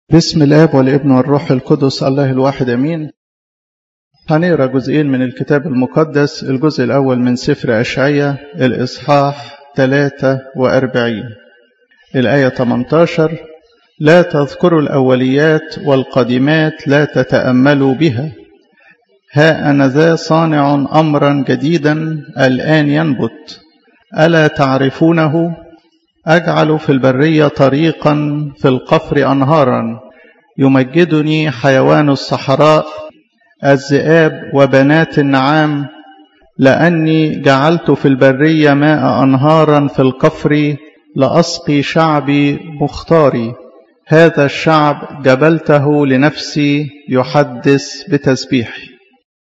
بسم الاب والابن والروح القدس الله الواحد امين هنقرا جزئين من الكتاب المقدس الجزء الاول من سفر اشعياء الاصحاح 43 الايه 18 لا تذكروا الاوليات والقديمات لا تتاملوا بها ها انا ذا صانع امرا جديدا الان ينبت الا تعرفونه أجعل في البرية طريقا في القفر أنهارا يمجدني حيوان الصحراء الذئاب وبنات النعام لأني جعلت في البرية ماء أنهارا في القفر لأسقي شعبي مختاري هذا الشعب جبلته لنفسي يحدث بتسبيحي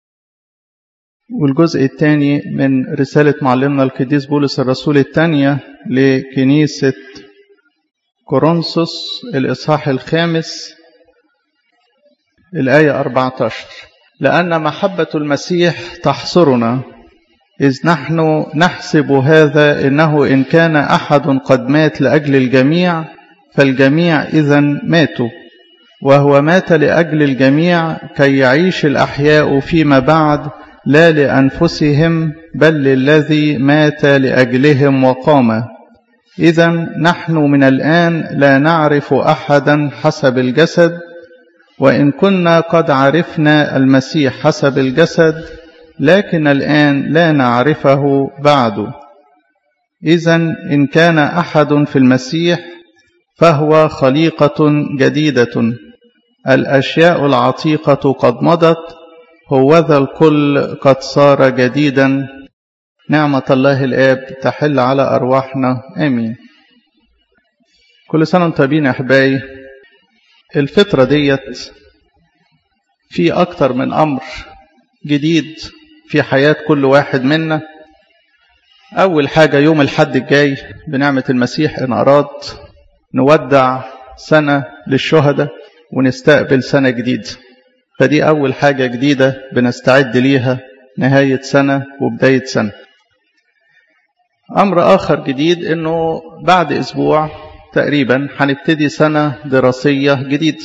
والجزء الثاني من رسالة معلمنا القديس بولس الرسول الثانية لكنيسة كورنثوس الإصحاح الخامس الآية 14 لأن محبة المسيح تحصرنا إذ نحن نحسب هذا إنه إن كان أحد قد مات لأجل الجميع فالجميع إذا ماتوا وهو مات لأجل الجميع كي يعيش الأحياء فيما بعد لا لأنفسهم بل للذي مات لأجلهم وقام إذا نحن من الآن لا نعرف أحدا حسب الجسد وإن كنا قد عرفنا المسيح حسب الجسد لكن الآن لا نعرفه بعد إذا إن كان أحد في المسيح فهو خليقة جديدة الأشياء العتيقة قد مضت هوذا الكل قد صار جديدا نعمة الله الآب تحل على أرواحنا آمين كل سنة وانتم طيبين يا أحبائي الفترة ديت في أكتر من أمر جديد في حياة كل واحد منا أول حاجة يوم الحد الجاي بنعمة المسيح إن أراد نودع سنة للشهداء ونستقبل سنة جديدة فدي أول حاجة جديدة بنستعد ليها نهاية سنة وبداية سنة أمر آخر جديد أنه بعد أسبوع تقريبا هنبتدي سنة دراسية جديدة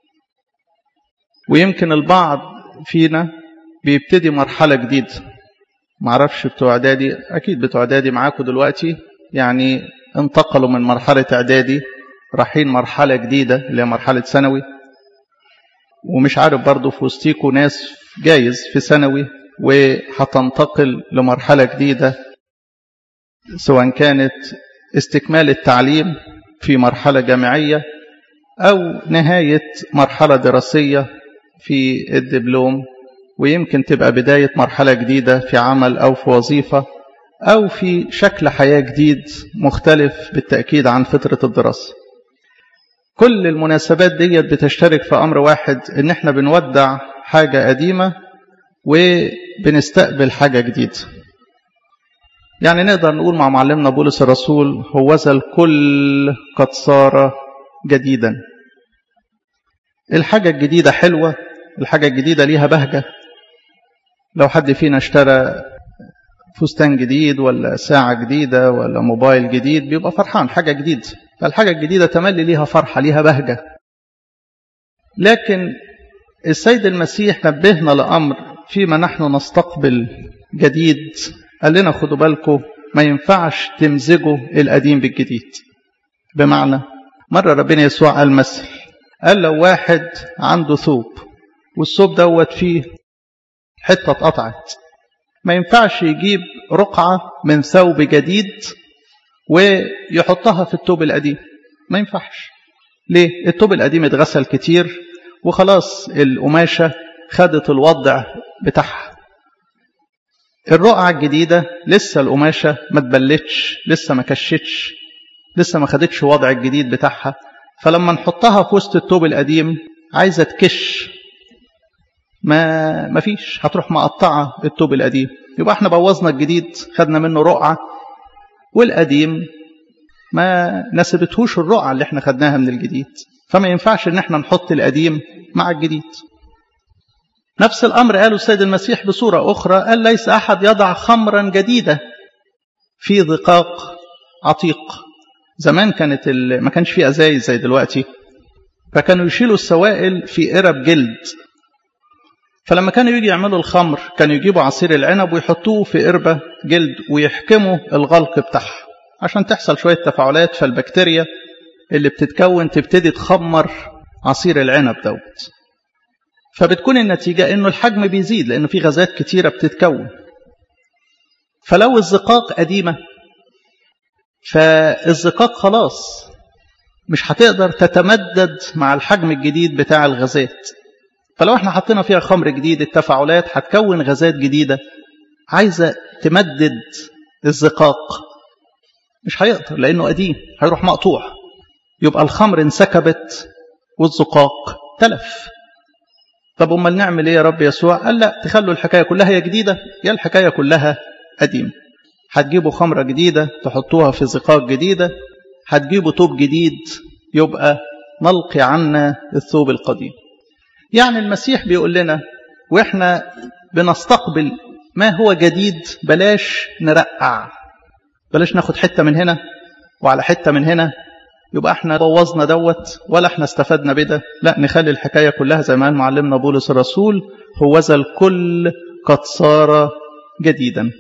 ويمكن البعض فينا بيبتدي مرحلة جديدة معرفش بتوع إعدادي أكيد بتوع إعدادي معاكم دلوقتي يعني انتقلوا من مرحلة إعدادي رايحين مرحلة جديدة اللي هي مرحلة ثانوي ومش عارف برضه في وسطيكوا ناس جايز في ثانوي وهتنتقل لمرحلة جديدة سواء كانت استكمال التعليم في مرحلة جامعية أو نهاية مرحلة دراسية في الدبلوم ويمكن تبقى بداية مرحلة جديدة في عمل أو في وظيفة أو في شكل حياة جديد مختلف بالتأكيد عن فترة الدراسة كل المناسبات ديت بتشترك في أمر واحد إن إحنا بنودع حاجة قديمة وبنستقبل حاجة جديدة يعني نقدر نقول مع معلمنا بولس الرسول هوذا الكل قد صار جديدا الحاجة الجديدة حلوة الحاجة الجديدة ليها بهجة لو حد فينا اشترى فستان جديد ولا ساعة جديدة ولا موبايل جديد بيبقى فرحان حاجة جديدة فالحاجة الجديدة تملي ليها فرحة ليها بهجة لكن السيد المسيح نبهنا لأمر فيما نحن نستقبل جديد قال لنا خدوا بالكم ما ينفعش تمزجوا القديم بالجديد بمعنى مرة ربنا يسوع قال مثل قال لو واحد عنده ثوب والثوب دوت فيه حتة اتقطعت ما ينفعش يجيب رقعة من ثوب جديد ويحطها في التوب القديم ما ينفعش ليه التوب القديم اتغسل كتير وخلاص القماشة خدت الوضع بتاعها الرقعة الجديدة لسه القماشة ما تبلتش لسه ما كشتش لسه ما خدتش وضع الجديد بتاعها فلما نحطها في وسط التوب القديم عايزة تكش ما ما فيش هتروح مقطعة التوب القديم يبقى احنا بوظنا الجديد خدنا منه رقعة والقديم ما نسبتهوش الرقعة اللي احنا خدناها من الجديد فما ينفعش ان احنا نحط القديم مع الجديد نفس الأمر قاله السيد المسيح بصورة أخرى قال ليس أحد يضع خمرا جديدة في ضقاق عتيق زمان كانت ما كانش في أزايز زي دلوقتي فكانوا يشيلوا السوائل في قرب جلد فلما كانوا يجي يعملوا الخمر كانوا يجيبوا عصير العنب ويحطوه في قربة جلد ويحكموا الغلق بتاعها عشان تحصل شوية تفاعلات فالبكتيريا اللي بتتكون تبتدي تخمر عصير العنب دوت فبتكون النتيجة انه الحجم بيزيد لانه في غازات كتيرة بتتكون فلو الزقاق قديمة فالزقاق خلاص مش هتقدر تتمدد مع الحجم الجديد بتاع الغازات فلو احنا حطينا فيها خمر جديد التفاعلات هتكون غازات جديدة عايزة تمدد الزقاق مش هيقدر لأنه قديم هيروح مقطوع يبقى الخمر انسكبت والزقاق تلف طب امال نعمل ايه يا رب يسوع قال لا تخلوا الحكايه كلها هي جديده يا الحكايه كلها قديمه هتجيبوا خمره جديده تحطوها في زقاق جديده هتجيبوا توب جديد يبقى نلقي عنا الثوب القديم يعني المسيح بيقول لنا واحنا بنستقبل ما هو جديد بلاش نرقع بلاش ناخد حته من هنا وعلى حته من هنا يبقى احنا بوظنا دوت ولا احنا استفدنا بده لا نخلي الحكايه كلها زي ما قال معلمنا بولس الرسول هوذا الكل قد صار جديدا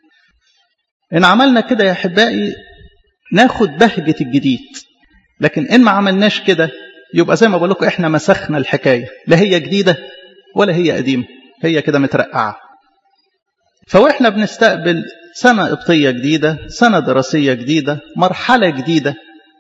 ان عملنا كده يا احبائي ناخد بهجه الجديد لكن ان ما عملناش كده يبقى زي ما بقول لكم احنا مسخنا الحكايه لا هي جديده ولا هي قديمه هي كده مترقعه فواحنا بنستقبل سنه قبطيه جديده سنه دراسيه جديده مرحله جديده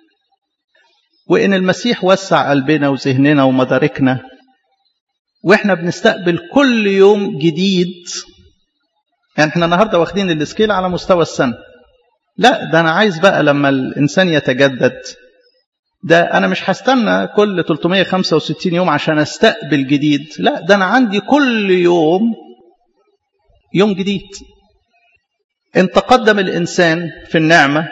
وإن المسيح وسع قلبنا وذهننا ومداركنا وإحنا بنستقبل كل يوم جديد يعني إحنا النهاردة واخدين السكيل على مستوى السنة لا ده أنا عايز بقى لما الإنسان يتجدد ده أنا مش هستنى كل 365 يوم عشان أستقبل جديد لا ده أنا عندي كل يوم يوم جديد إن تقدم الإنسان في النعمة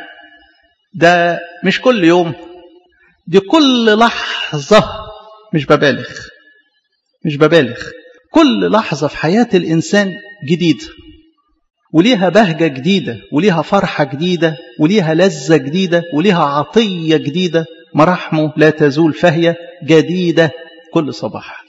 ده مش كل يوم دي كل لحظة مش ببالغ مش ببالغ كل لحظة في حياة الإنسان جديدة وليها بهجة جديدة وليها فرحة جديدة وليها لذة جديدة وليها عطية جديدة مراحمه لا تزول فهي جديدة كل صباح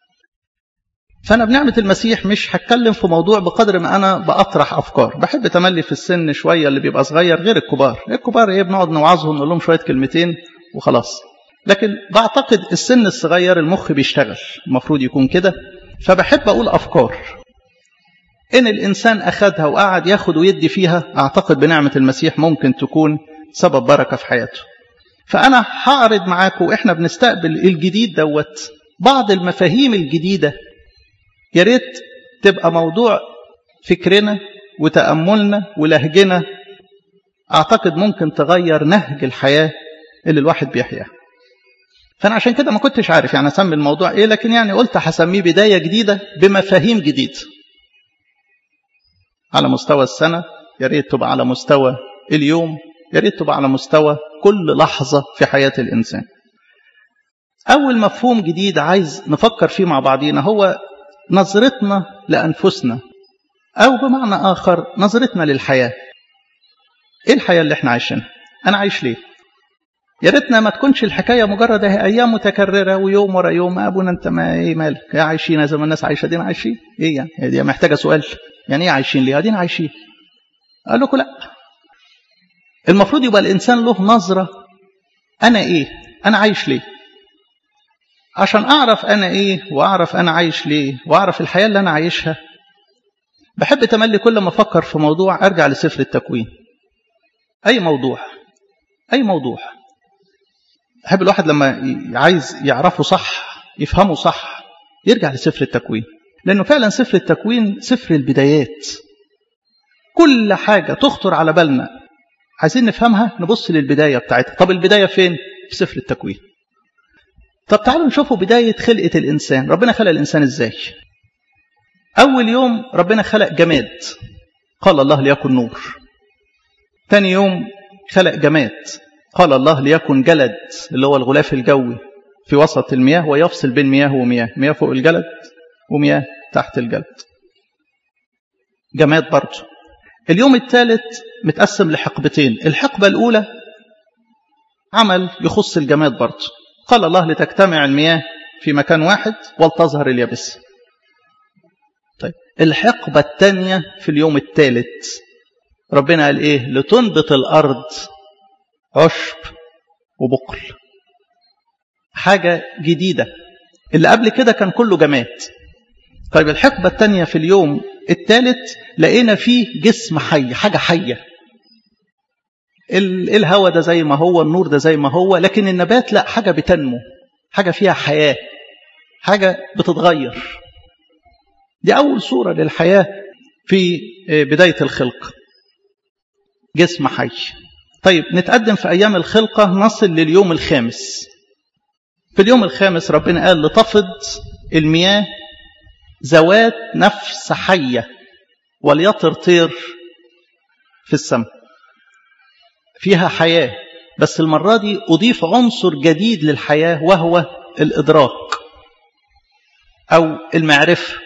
فأنا بنعمة المسيح مش هتكلم في موضوع بقدر ما أنا بأطرح أفكار بحب تملي في السن شوية اللي بيبقى صغير غير الكبار الكبار إيه بنقعد نوعظهم نقول لهم شوية كلمتين وخلاص لكن بعتقد السن الصغير المخ بيشتغل المفروض يكون كده فبحب أقول أفكار إن الإنسان أخذها وقعد ياخد ويدي فيها أعتقد بنعمة المسيح ممكن تكون سبب بركة في حياته فأنا هعرض معاكم إحنا بنستقبل الجديد دوت بعض المفاهيم الجديدة يا ريت تبقى موضوع فكرنا وتأملنا ولهجنا أعتقد ممكن تغير نهج الحياة اللي الواحد بيحياها فأنا عشان كده ما كنتش عارف يعني أسمي الموضوع إيه لكن يعني قلت هسميه بداية جديدة بمفاهيم جديدة على مستوى السنة يا ريت تبقى على مستوى اليوم يا ريت تبقى على مستوى كل لحظة في حياة الإنسان أول مفهوم جديد عايز نفكر فيه مع بعضينا هو نظرتنا لأنفسنا أو بمعنى آخر نظرتنا للحياة إيه الحياة اللي إحنا عايشينها أنا عايش ليه يا ريتنا ما تكونش الحكايه مجرد ايام متكرره ويوم ورا يوم ابونا انت ما ايه مالك يا عايشين زي ما الناس عايشه دينا عايشين ايه يعني دي محتاجه سؤال يعني ايه عايشين ليه ادينا عايشين قال لكم لا المفروض يبقى الانسان له نظره انا ايه انا عايش ليه عشان اعرف انا ايه واعرف انا عايش ليه واعرف الحياه اللي انا عايشها بحب تملي كل ما افكر في موضوع ارجع لسفر التكوين اي موضوع اي موضوع أحب الواحد لما عايز يعرفه صح يفهمه صح يرجع لسفر التكوين لأنه فعلا سفر التكوين سفر البدايات كل حاجة تخطر على بالنا عايزين نفهمها نبص للبداية بتاعتها طب البداية فين؟ في سفر التكوين طب تعالوا نشوفوا بداية خلقة الإنسان ربنا خلق الإنسان إزاي أول يوم ربنا خلق جماد قال الله ليكن نور ثاني يوم خلق جماد قال الله ليكن جلد اللي هو الغلاف الجوي في وسط المياه ويفصل بين مياه ومياه مياه فوق الجلد ومياه تحت الجلد جماد برضه اليوم الثالث متقسم لحقبتين الحقبة الأولى عمل يخص الجماد برضه قال الله لتجتمع المياه في مكان واحد ولتظهر اليابسة طيب الحقبة الثانية في اليوم الثالث ربنا قال ايه لتنبت الارض عشب وبقل حاجة جديدة اللي قبل كده كان كله جماد طيب الحقبة الثانية في اليوم الثالث لقينا فيه جسم حي حاجة حية الهواء ده زي ما هو النور ده زي ما هو لكن النبات لا حاجة بتنمو حاجة فيها حياة حاجة بتتغير دي أول صورة للحياة في بداية الخلق جسم حي طيب نتقدم في أيام الخلقة نصل لليوم الخامس في اليوم الخامس ربنا قال لتفض المياه ذوات نفس حية وليطر طير في السماء فيها حياة بس المرة دي أضيف عنصر جديد للحياة وهو الإدراك أو المعرفة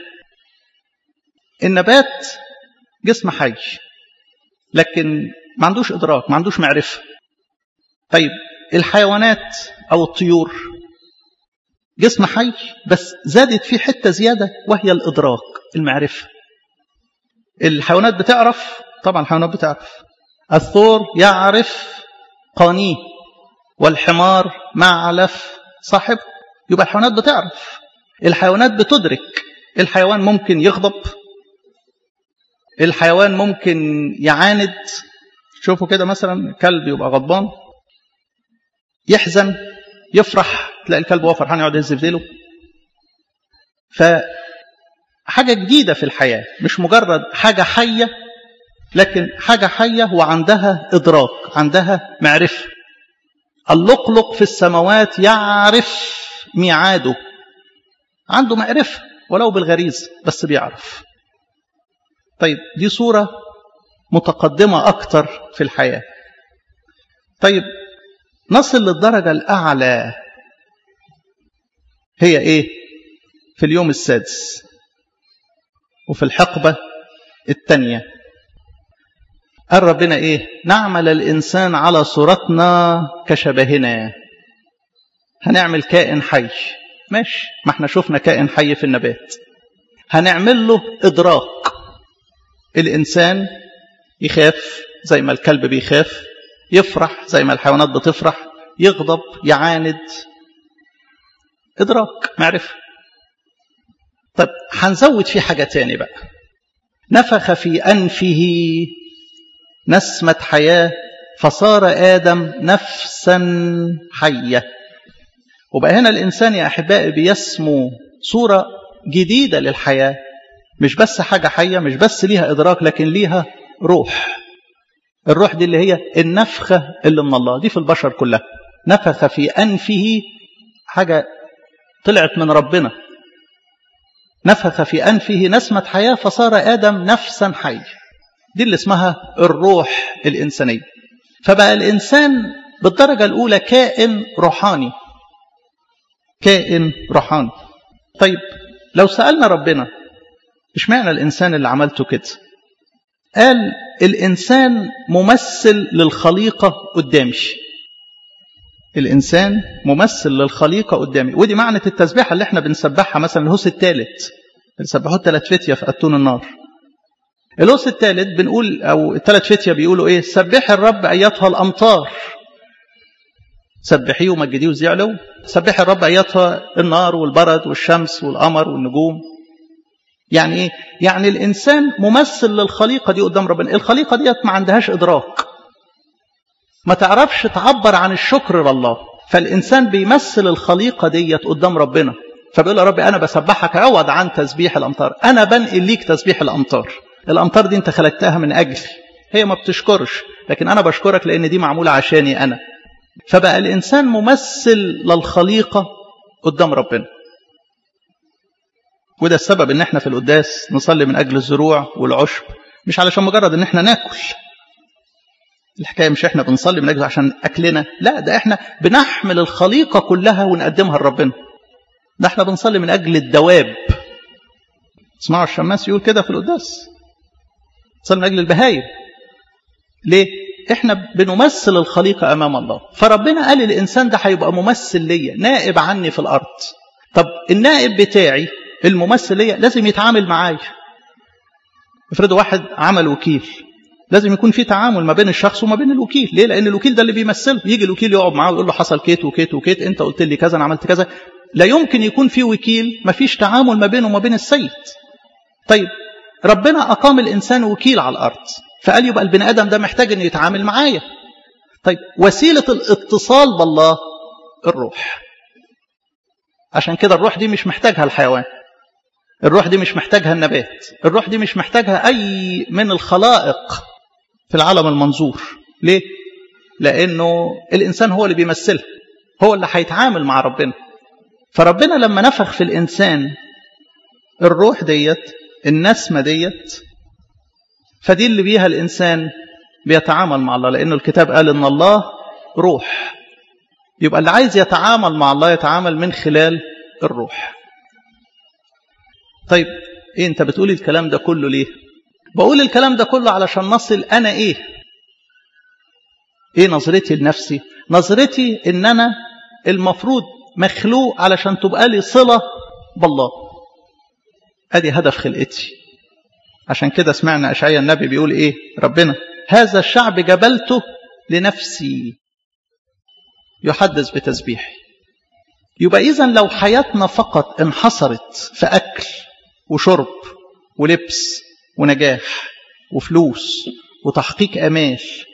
النبات جسم حي لكن ما عندوش إدراك ما عندوش معرفة طيب الحيوانات أو الطيور جسم حي بس زادت فيه حتة زيادة وهي الإدراك المعرفة الحيوانات بتعرف طبعا الحيوانات بتعرف الثور يعرف قانيه والحمار معلف صاحبه يبقى الحيوانات بتعرف الحيوانات بتدرك الحيوان ممكن يغضب الحيوان ممكن يعاند شوفوا كده مثلا كلب يبقى غضبان يحزن يفرح تلاقي الكلب وهو فرحان يقعد يهز في ديله فحاجة جديدة في الحياة مش مجرد حاجة حية لكن حاجة حية وعندها إدراك عندها معرفة اللقلق في السماوات يعرف ميعاده عنده معرفة ولو بالغريز بس بيعرف طيب دي صورة متقدمة أكتر في الحياة طيب نصل للدرجة الأعلى هي إيه في اليوم السادس وفي الحقبة الثانية قال ربنا إيه نعمل الإنسان على صورتنا كشبهنا هنعمل كائن حي ماشي ما احنا شفنا كائن حي في النبات هنعمل له إدراك الإنسان يخاف زي ما الكلب بيخاف يفرح زي ما الحيوانات بتفرح يغضب يعاند إدراك معرفة طب هنزود فيه حاجة تاني بقى نفخ في أنفه نسمة حياة فصار آدم نفسا حية وبقى هنا الإنسان يا أحبائي بيسمو صورة جديدة للحياة مش بس حاجة حية مش بس ليها إدراك لكن ليها روح الروح دي اللي هي النفخة اللي من الله دي في البشر كلها نفخ في أنفه حاجة طلعت من ربنا نفخ في أنفه نسمة حياة فصار آدم نفسا حي دي اللي اسمها الروح الإنسانية فبقى الإنسان بالدرجة الأولى كائن روحاني كائن روحاني طيب لو سألنا ربنا مش معنى الإنسان اللي عملته كده قال الإنسان ممثل للخليقة قدامي الإنسان ممثل للخليقة قدامي ودي معنى التسبيحة اللي احنا بنسبحها مثلا الهوس الثالث بنسبحوه الثلاث فتية في أتون النار الهوس الثالث بنقول أو الثلاث فتية بيقولوا إيه سبح الرب أيتها الأمطار سبحيه ومجديه وزيعلو سبح الرب أيتها النار والبرد والشمس والقمر والنجوم يعني ايه يعني الانسان ممثل للخليقه دي قدام ربنا الخليقه ديت ما عندهاش ادراك ما تعرفش تعبر عن الشكر لله فالانسان بيمثل الخليقه ديت قدام ربنا فبيقول يا رب انا بسبحك عوض عن تسبيح الامطار انا بنقل ليك تسبيح الامطار الامطار دي انت خلقتها من اجلي هي ما بتشكرش لكن انا بشكرك لان دي معموله عشاني انا فبقى الانسان ممثل للخليقه قدام ربنا وده السبب ان احنا في القداس نصلي من اجل الزروع والعشب مش علشان مجرد ان احنا ناكل الحكايه مش احنا بنصلي من اجل عشان اكلنا لا ده احنا بنحمل الخليقه كلها ونقدمها لربنا ده احنا بنصلي من اجل الدواب اسمعوا الشماس يقول كده في القداس نصلي من اجل البهايم ليه احنا بنمثل الخليقة امام الله فربنا قال الانسان ده هيبقى ممثل ليا نائب عني في الارض طب النائب بتاعي الممثل ليا لازم يتعامل معايا افرضوا واحد عمل وكيل لازم يكون في تعامل ما بين الشخص وما بين الوكيل ليه لان الوكيل ده اللي بيمثله يجي الوكيل يقعد معاه ويقول له حصل كيت وكيت وكيت انت قلت لي كذا انا عملت كذا لا يمكن يكون في وكيل ما فيش تعامل ما بينه وما بين السيد طيب ربنا اقام الانسان وكيل على الارض فقال يبقى البني ادم ده محتاج انه يتعامل معايا طيب وسيله الاتصال بالله الروح عشان كده الروح دي مش محتاجها الحيوان الروح دي مش محتاجها النبات الروح دي مش محتاجها اي من الخلائق في العالم المنظور ليه لانه الانسان هو اللي بيمثلها هو اللي هيتعامل مع ربنا فربنا لما نفخ في الانسان الروح ديت النسمه ديت فدي اللي بيها الانسان بيتعامل مع الله لانه الكتاب قال ان الله روح يبقى اللي عايز يتعامل مع الله يتعامل من خلال الروح طيب ايه انت بتقول الكلام ده كله ليه بقول الكلام ده كله علشان نصل انا ايه ايه نظرتي لنفسي نظرتي ان انا المفروض مخلوق علشان تبقى لي صلة بالله ادي هدف خلقتي عشان كده سمعنا اشعيا النبي بيقول ايه ربنا هذا الشعب جبلته لنفسي يحدث بتسبيحي يبقى اذا لو حياتنا فقط انحصرت في اكل وشرب ولبس ونجاح وفلوس وتحقيق امال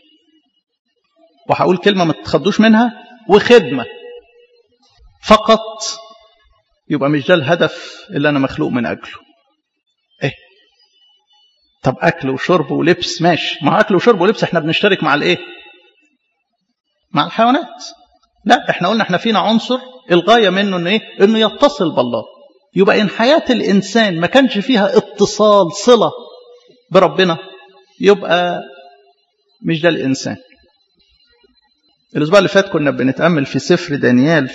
وهقول كلمه ما تتخضوش منها وخدمه فقط يبقى مش ده الهدف اللي انا مخلوق من اجله ايه طب اكل وشرب ولبس ماشي مع اكل وشرب ولبس احنا بنشترك مع الايه مع الحيوانات لا احنا قلنا احنا فينا عنصر الغايه منه انه ايه انه يتصل بالله يبقى ان حياه الانسان ما كانش فيها اتصال صله بربنا يبقى مش ده الانسان الاسبوع اللي فات كنا بنتامل في سفر دانيال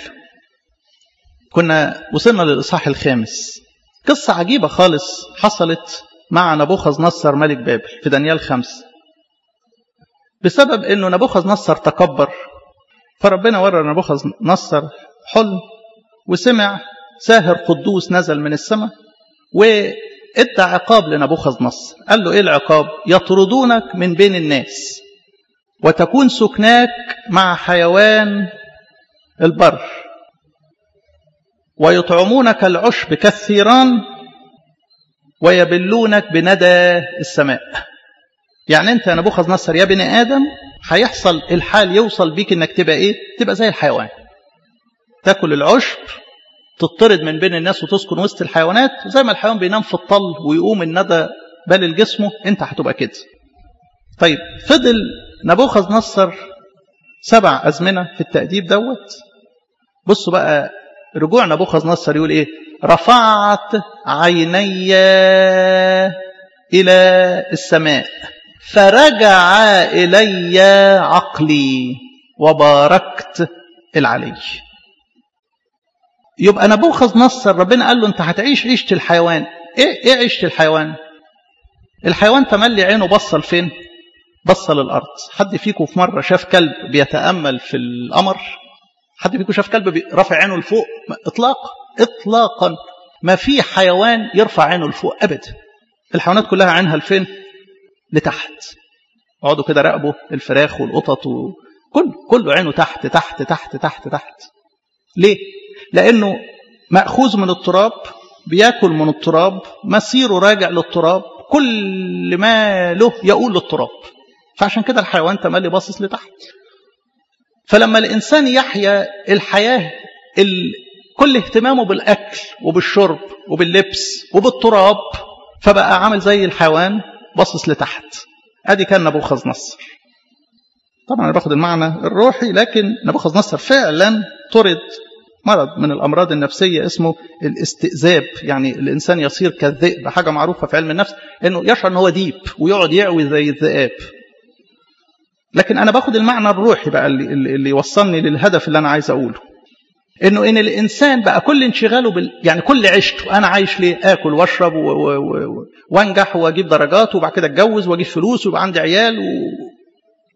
كنا وصلنا للاصحاح الخامس قصه عجيبه خالص حصلت مع نبوخذ نصر ملك بابل في دانيال خمسة بسبب انه نبوخذ نصر تكبر فربنا ورى نبوخذ نصر حلم وسمع ساهر قدوس نزل من السماء وادى عقاب لنبوخذ نصر قال له ايه العقاب يطردونك من بين الناس وتكون سكناك مع حيوان البر ويطعمونك العشب كالثيران ويبلونك بندى السماء يعني انت يا نبوخذ نصر يا بني ادم هيحصل الحال يوصل بيك انك تبقى ايه تبقى زي الحيوان تاكل العشب تطرد من بين الناس وتسكن وسط الحيوانات زي ما الحيوان بينام في الطل ويقوم الندى بالل جسمه انت هتبقى كده طيب فضل نبوخذ نصر سبع أزمنة في التأديب دوت بصوا بقى رجوع نبوخذ نصر يقول ايه رفعت عيني إلى السماء فرجع إلي عقلي وباركت العلي يبقى نبوخذ نصر ربنا قال له انت هتعيش عيشة الحيوان ايه ايه عيشة الحيوان الحيوان تملي عينه بصل فين بصل الارض حد فيكم في مره شاف كلب بيتامل في القمر حد فيكم شاف كلب رافع عينه لفوق اطلاقا اطلاقا ما في حيوان يرفع عينه لفوق ابدا الحيوانات كلها عينها لفين لتحت اقعدوا كده راقبوا الفراخ والقطط وكل كله عينه تحت تحت تحت تحت تحت ليه لانه ماخوذ من التراب بياكل من التراب مسيره راجع للتراب كل ما له يقول للتراب فعشان كده الحيوان تملي باصص لتحت فلما الانسان يحيا الحياه ال... كل اهتمامه بالاكل وبالشرب وباللبس وبالتراب فبقى عامل زي الحيوان باصص لتحت ادي كان نبوخذ نصر طبعا انا باخد المعنى الروحي لكن نبوخذ نصر فعلا طرد مرض من الامراض النفسيه اسمه الاستئذاب يعني الانسان يصير كالذئب حاجه معروفه في علم النفس انه يشعر ان هو ديب ويقعد يعوي زي الذئاب لكن انا باخد المعنى الروحي بقى اللي, اللي يوصلني للهدف اللي انا عايز اقوله انه ان الانسان بقى كل انشغاله بال... يعني كل عيشته انا عايش ليه اكل واشرب و... و... و... وانجح واجيب درجات وبعد كده اتجوز واجيب فلوس ويبقى عندي عيال و...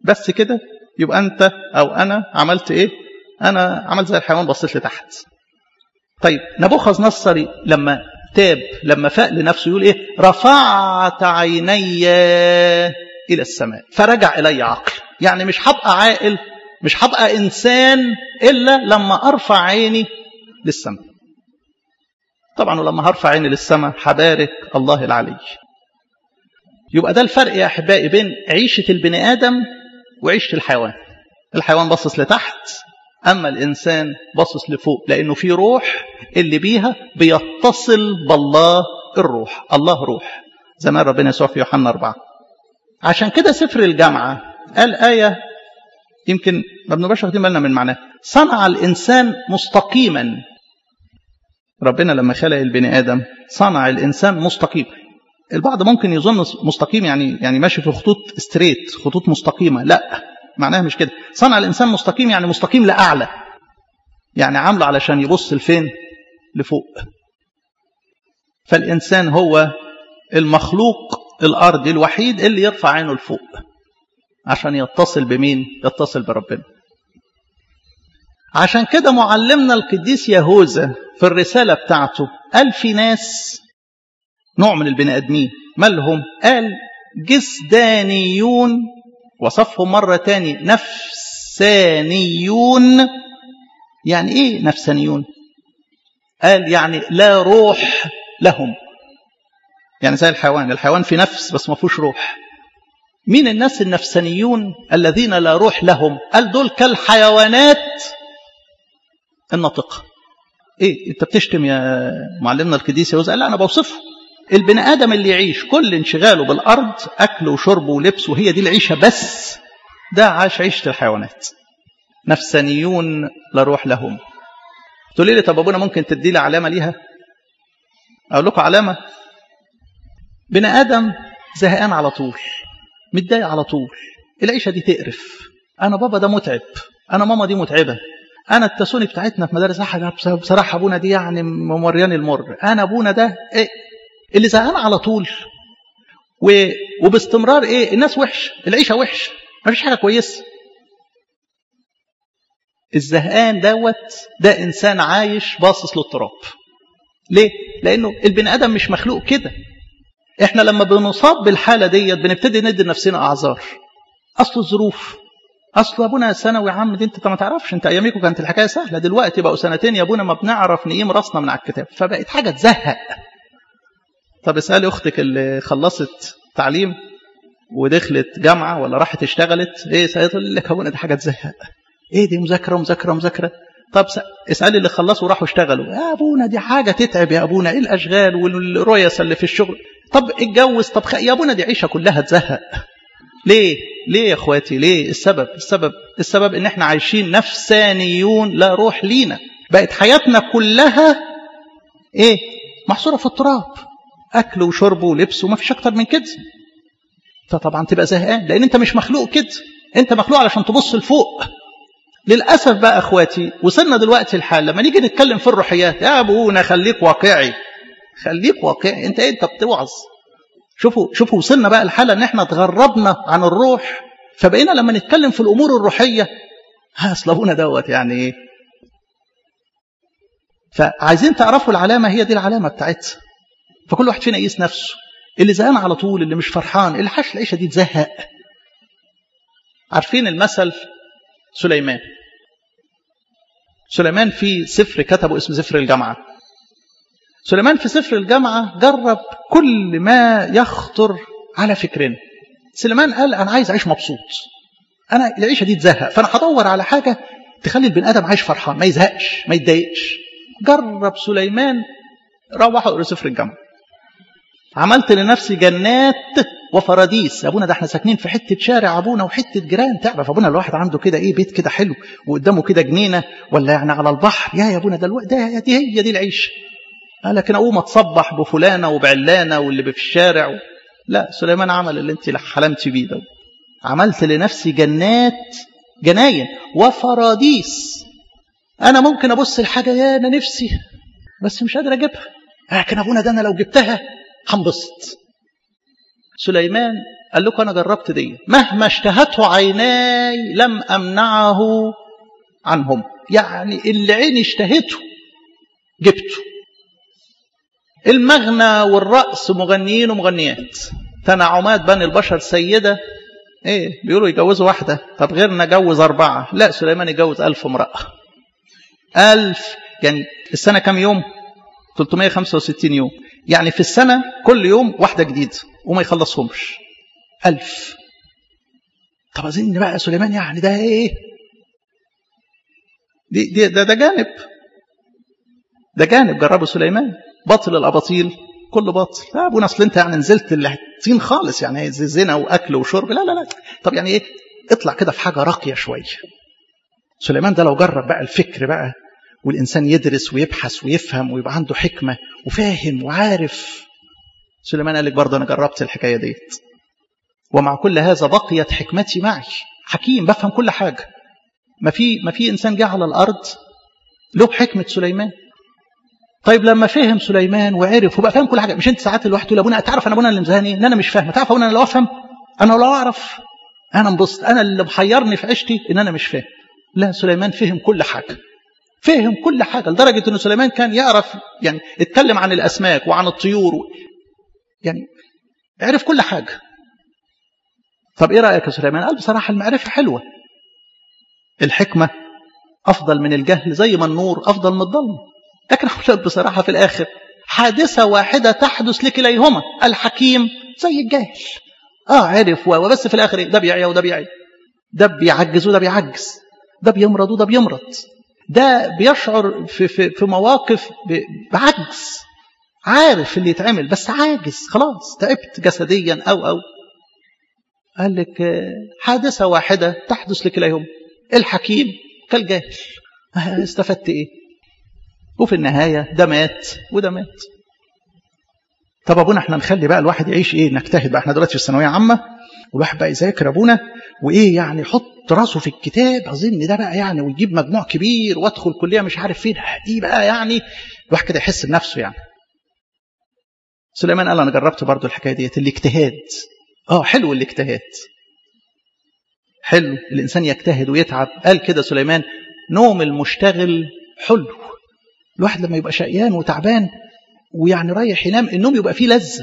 بس كده يبقى انت او انا عملت ايه انا عملت زي الحيوان بصيت لتحت طيب نبوخذ نصري لما تاب لما فاق لنفسه يقول ايه رفعت عيني الى السماء فرجع الي عقل يعني مش هبقى عاقل مش هبقى انسان الا لما ارفع عيني للسماء طبعا ولما هرفع عيني للسماء هبارك الله العلي يبقى ده الفرق يا احبائي بين عيشه البني ادم وعيشه الحيوان الحيوان باصص لتحت اما الانسان باصص لفوق لانه في روح اللي بيها بيتصل بالله الروح الله روح زي ما ربنا يسوع في يوحنا أربعة عشان كده سفر الجامعة قال آية يمكن ما بنبقاش واخدين بالنا من معناها صنع الإنسان مستقيما ربنا لما خلق البني آدم صنع الإنسان مستقيم البعض ممكن يظن مستقيم يعني يعني ماشي في خطوط ستريت خطوط مستقيمة لا معناها مش كده صنع الإنسان مستقيم يعني مستقيم لأعلى يعني عامله علشان يبص لفين لفوق فالإنسان هو المخلوق الأرضي الوحيد اللي يرفع عينه لفوق عشان يتصل بمين يتصل بربنا عشان كده معلمنا القديس يهوذا في الرسالة بتاعته قال في ناس نوع من البني آدمين مالهم قال جسدانيون وصفهم مرة تاني نفسانيون يعني ايه نفسانيون قال يعني لا روح لهم يعني زي الحيوان الحيوان في نفس بس ما فيهوش روح مين الناس النفسانيون الذين لا روح لهم قال دول كالحيوانات الناطقة ايه انت بتشتم يا معلمنا القديس يا قال لا انا بوصفه البني ادم اللي يعيش كل انشغاله بالارض اكل وشرب ولبس وهي دي العيشه بس ده عاش عيشه الحيوانات نفسانيون لا روح لهم تقول لي طب ابونا ممكن تدي لي علامه ليها اقول لكم علامه بني ادم زهقان على طول متضايق على طول العيشه دي تقرف انا بابا ده متعب انا ماما دي متعبه انا التسوني بتاعتنا في مدارس احد بصراحه ابونا دي يعني مورياني المر انا ابونا ده إيه اللي زهقان على طول و... وباستمرار ايه الناس وحش العيشه وحش ما فيش حاجه كويسه الزهقان دوت ده انسان عايش باصص للتراب ليه لانه البني ادم مش مخلوق كده احنا لما بنصاب بالحاله ديت بنبتدي ندي لنفسنا اعذار اصل الظروف اصل ابونا ثانوي يا عم دي انت ما تعرفش انت اياميكم كانت الحكايه سهله دلوقتي بقوا سنتين يا ابونا ما بنعرف نقيم راسنا من على الكتاب فبقت حاجه تزهق طب اسالي اختك اللي خلصت تعليم ودخلت جامعه ولا راحت اشتغلت ايه سيقول لك ابونا دي حاجه تزهق ايه دي مذاكره مذاكره مذاكره طب اسالي اللي خلصوا وراحوا اشتغلوا يا ابونا دي حاجه تتعب يا ابونا ايه الاشغال والرؤيس اللي في الشغل طب اتجوز طب خ... يا ابونا دي عيشه كلها تزهق ليه ليه يا اخواتي ليه السبب السبب السبب ان احنا عايشين نفسانيون لا روح لينا بقت حياتنا كلها ايه محصوره في التراب اكل وشرب ولبس وما فيش اكتر من كده فطبعا تبقى زهقان لان انت مش مخلوق كده انت مخلوق علشان تبص لفوق للاسف بقى اخواتي وصلنا دلوقتي الحال لما نيجي نتكلم في الروحيات يا ابونا خليك واقعي خليك واقعي انت انت بتوعظ شوفوا شوفوا وصلنا بقى الحاله ان احنا اتغربنا عن الروح فبقينا لما نتكلم في الامور الروحيه ها اصل ابونا دوت يعني ايه فعايزين تعرفوا العلامه هي دي العلامه بتاعتها فكل واحد فينا يقيس نفسه اللي زهقان على طول اللي مش فرحان اللي حاش العيشه دي تزهق عارفين المثل سليمان سليمان في سفر كتبه اسمه سفر الجامعه سليمان في سفر الجامعة جرب كل ما يخطر على فكرنا سليمان قال أنا عايز أعيش مبسوط أنا العيشة دي تزهق فأنا هدور على حاجة تخلي البني آدم عايش فرحان ما يزهقش ما يتضايقش جرب سليمان روح اقرا سفر الجامعة عملت لنفسي جنات وفراديس ابونا ده احنا ساكنين في حته شارع ابونا وحته جيران تعرف ابونا الواحد عنده كده ايه بيت كده حلو وقدامه كده جنينه ولا يعني على البحر يا يا ابونا ده ده دي هي دي العيشه لكن اقوم اتصبح بفلانه وبعلانه واللي في الشارع و... لا سليمان عمل اللي انت حلمتي بيه ده عملت لنفسي جنات جناين وفراديس انا ممكن ابص الحاجه يا انا نفسي بس مش قادر اجيبها لكن ابونا ده انا لو جبتها هنبسط سليمان قال لكم انا جربت دي مهما اشتهته عيناي لم امنعه عنهم يعني اللي عيني اشتهته جبته المغنى والرأس مغنيين ومغنيات تنعمات بني البشر سيدة ايه بيقولوا يجوزوا واحدة طب غيرنا جوز أربعة لا سليمان يجوز ألف امرأة ألف يعني السنة كم يوم 365 يوم يعني في السنة كل يوم واحدة جديدة وما يخلصهمش ألف طب أظن بقى سليمان يعني ده ايه دي, دي ده, ده جانب ده جانب جربه سليمان باطل الاباطيل كله باطل لا ابونا اصل انت يعني نزلت الطين خالص يعني زنا واكل وشرب لا لا لا طب يعني ايه اطلع كده في حاجه راقيه شويه سليمان ده لو جرب بقى الفكر بقى والانسان يدرس ويبحث ويفهم ويبقى عنده حكمه وفاهم وعارف سليمان قال لك برضه انا جربت الحكايه ديت ومع كل هذا بقيت حكمتي معي حكيم بفهم كل حاجه ما في ما في انسان جه على الارض له حكمه سليمان طيب لما فهم سليمان وعرف وبقى فاهم كل حاجه مش انت ساعات الواحد تقول ابونا تعرف انا ابونا اللي مزهقني ان انا مش فاهم تعرف ابونا انا لو افهم انا لو اعرف انا انبسط انا اللي محيرني في عيشتي ان انا مش فاهم لا سليمان فهم كل حاجه فهم كل حاجه لدرجه ان سليمان كان يعرف يعني اتكلم عن الاسماك وعن الطيور يعني عرف كل حاجه طب ايه رايك يا سليمان قال بصراحه المعرفه حلوه الحكمه افضل من الجهل زي ما النور افضل من الظلمه لكن أقول لك بصراحة في الآخر حادثة واحدة تحدث لكليهما الحكيم زي الجاهل آه عرف وبس في الآخر ده بيعيا وده بيعيا ده بيعجز وده بيعجز ده بيمرض وده بيمرض ده بيشعر في, في, في مواقف بعجز عارف اللي يتعمل بس عاجز خلاص تعبت جسديا أو أو قال لك حادثة واحدة تحدث لكليهما الحكيم كالجاهل استفدت ايه وفي النهاية ده مات وده مات طب ابونا احنا نخلي بقى الواحد يعيش ايه نجتهد بقى احنا دلوقتي في الثانويه عامه والواحد بقى يذاكر ابونا وايه يعني يحط راسه في الكتاب اظن ده بقى يعني ويجيب مجموع كبير وادخل كليه مش عارف فين دي بقى يعني الواحد كده يحس بنفسه يعني سليمان قال انا جربت برضو الحكايه ديت الاجتهاد اه حلو الاجتهاد حلو الانسان يجتهد ويتعب قال كده سليمان نوم المشتغل حلو الواحد لما يبقى شقيان وتعبان ويعني رايح ينام النوم يبقى فيه لذة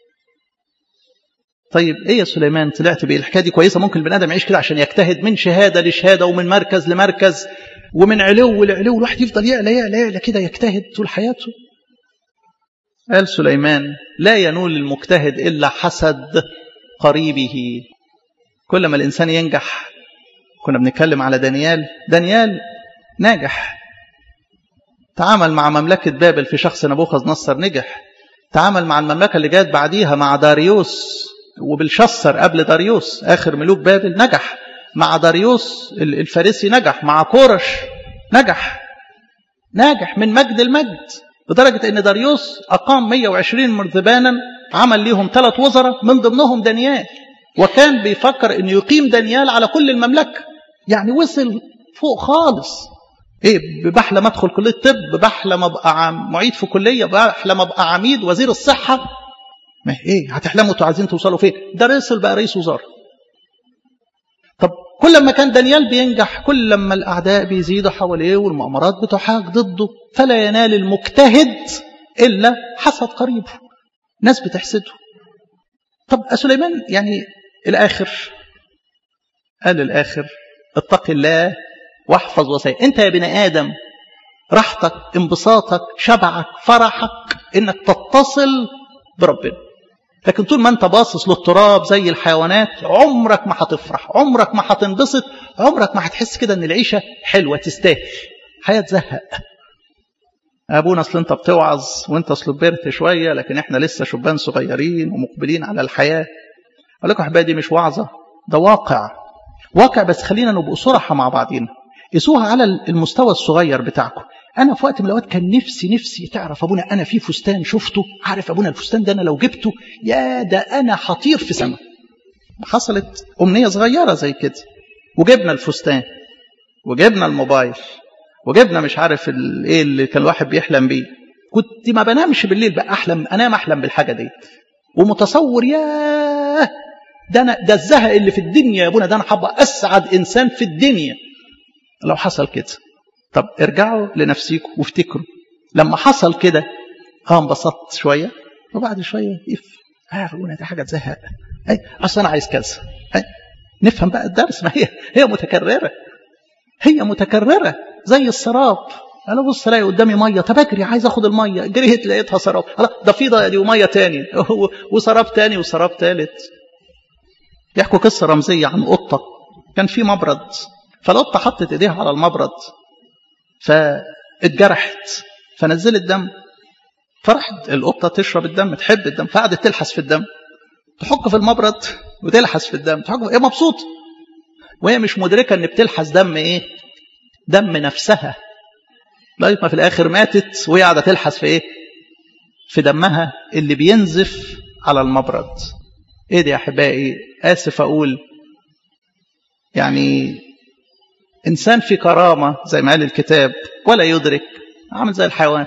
طيب ايه يا سليمان طلعت بايه الحكايه دي كويسه ممكن البني ادم يعيش كده عشان يجتهد من شهاده لشهاده ومن مركز لمركز ومن علو لعلو الواحد يفضل يعلى يعلى يعلى كده يجتهد طول حياته قال سليمان لا ينول المجتهد الا حسد قريبه كل ما الانسان ينجح كنا بنتكلم على دانيال دانيال ناجح تعامل مع مملكة بابل في شخص نبوخذ نصر نجح تعامل مع المملكة اللي جات بعديها مع داريوس وبالشصر قبل داريوس آخر ملوك بابل نجح مع داريوس الفارسي نجح مع كورش نجح ناجح من مجد المجد لدرجة ان داريوس أقام 120 مرذبانا عمل ليهم ثلاث وزراء من ضمنهم دانيال وكان بيفكر انه يقيم دانيال على كل المملكة يعني وصل فوق خالص ايه بحلم ادخل كليه طب بحلم ابقى معيد في كليه بحلم ابقى عميد وزير الصحه ما ايه هتحلموا انتوا عايزين توصلوا فين ده رسل بقى رئيس وزاره طب كل ما كان دانيال بينجح كل لما الاعداء بيزيدوا حواليه والمؤامرات بتحاك ضده فلا ينال المجتهد الا حسد قريبه ناس بتحسده طب سليمان يعني الاخر قال الاخر اتق الله واحفظ وسائل انت يا بني ادم راحتك انبساطك شبعك فرحك انك تتصل بربنا لكن طول ما انت باصص للتراب زي الحيوانات عمرك ما هتفرح عمرك ما هتنبسط عمرك ما هتحس كده ان العيشه حلوه تستاهل حياه تزهق ابونا اصل انت بتوعظ وانت اصل كبرت شويه لكن احنا لسه شبان صغيرين ومقبلين على الحياه اقول لكم احبائي دي مش وعظه ده واقع واقع بس خلينا نبقى صراحه مع بعضينا قيسوها على المستوى الصغير بتاعكم انا في وقت من الاوقات كان نفسي نفسي تعرف ابونا انا في فستان شفته عارف ابونا الفستان ده انا لو جبته يا ده انا حطير في سما حصلت امنيه صغيره زي كده وجبنا الفستان وجبنا الموبايل وجبنا مش عارف ايه اللي كان الواحد بيحلم بيه كنت ما بنامش بالليل بقى احلم انام احلم بالحاجه دي ومتصور ياه ده انا ده الزهق اللي في الدنيا يا ابونا ده انا هبقى اسعد انسان في الدنيا لو حصل كده طب ارجعوا لنفسيكم وافتكروا لما حصل كده اه انبسطت شويه وبعد شويه اف اه ابونا دي حاجه تزهق اي اصل انا عايز كذا أي. نفهم بقى الدرس ما هي هي متكرره هي متكرره زي السراب انا بص الاقي قدامي ميه طب اجري عايز اخد الميه جريت لقيتها سراب ده فيضه دي وميه تاني وسراب تاني وسراب تالت يحكوا قصه رمزيه عن قطه كان في مبرد فالقطه حطت ايديها على المبرد فاتجرحت فنزلت دم فرحت القطه تشرب الدم تحب الدم فقعدت تلحس في الدم تحك في المبرد وتلحس في الدم تحك هي مبسوطه وهي مش مدركه ان بتلحس دم ايه دم نفسها لغايه ما في الاخر ماتت وهي قاعده تلحس في ايه في دمها اللي بينزف على المبرد ايه دي يا احبائي اسف اقول يعني انسان في كرامه زي ما قال الكتاب ولا يدرك عامل زي الحيوان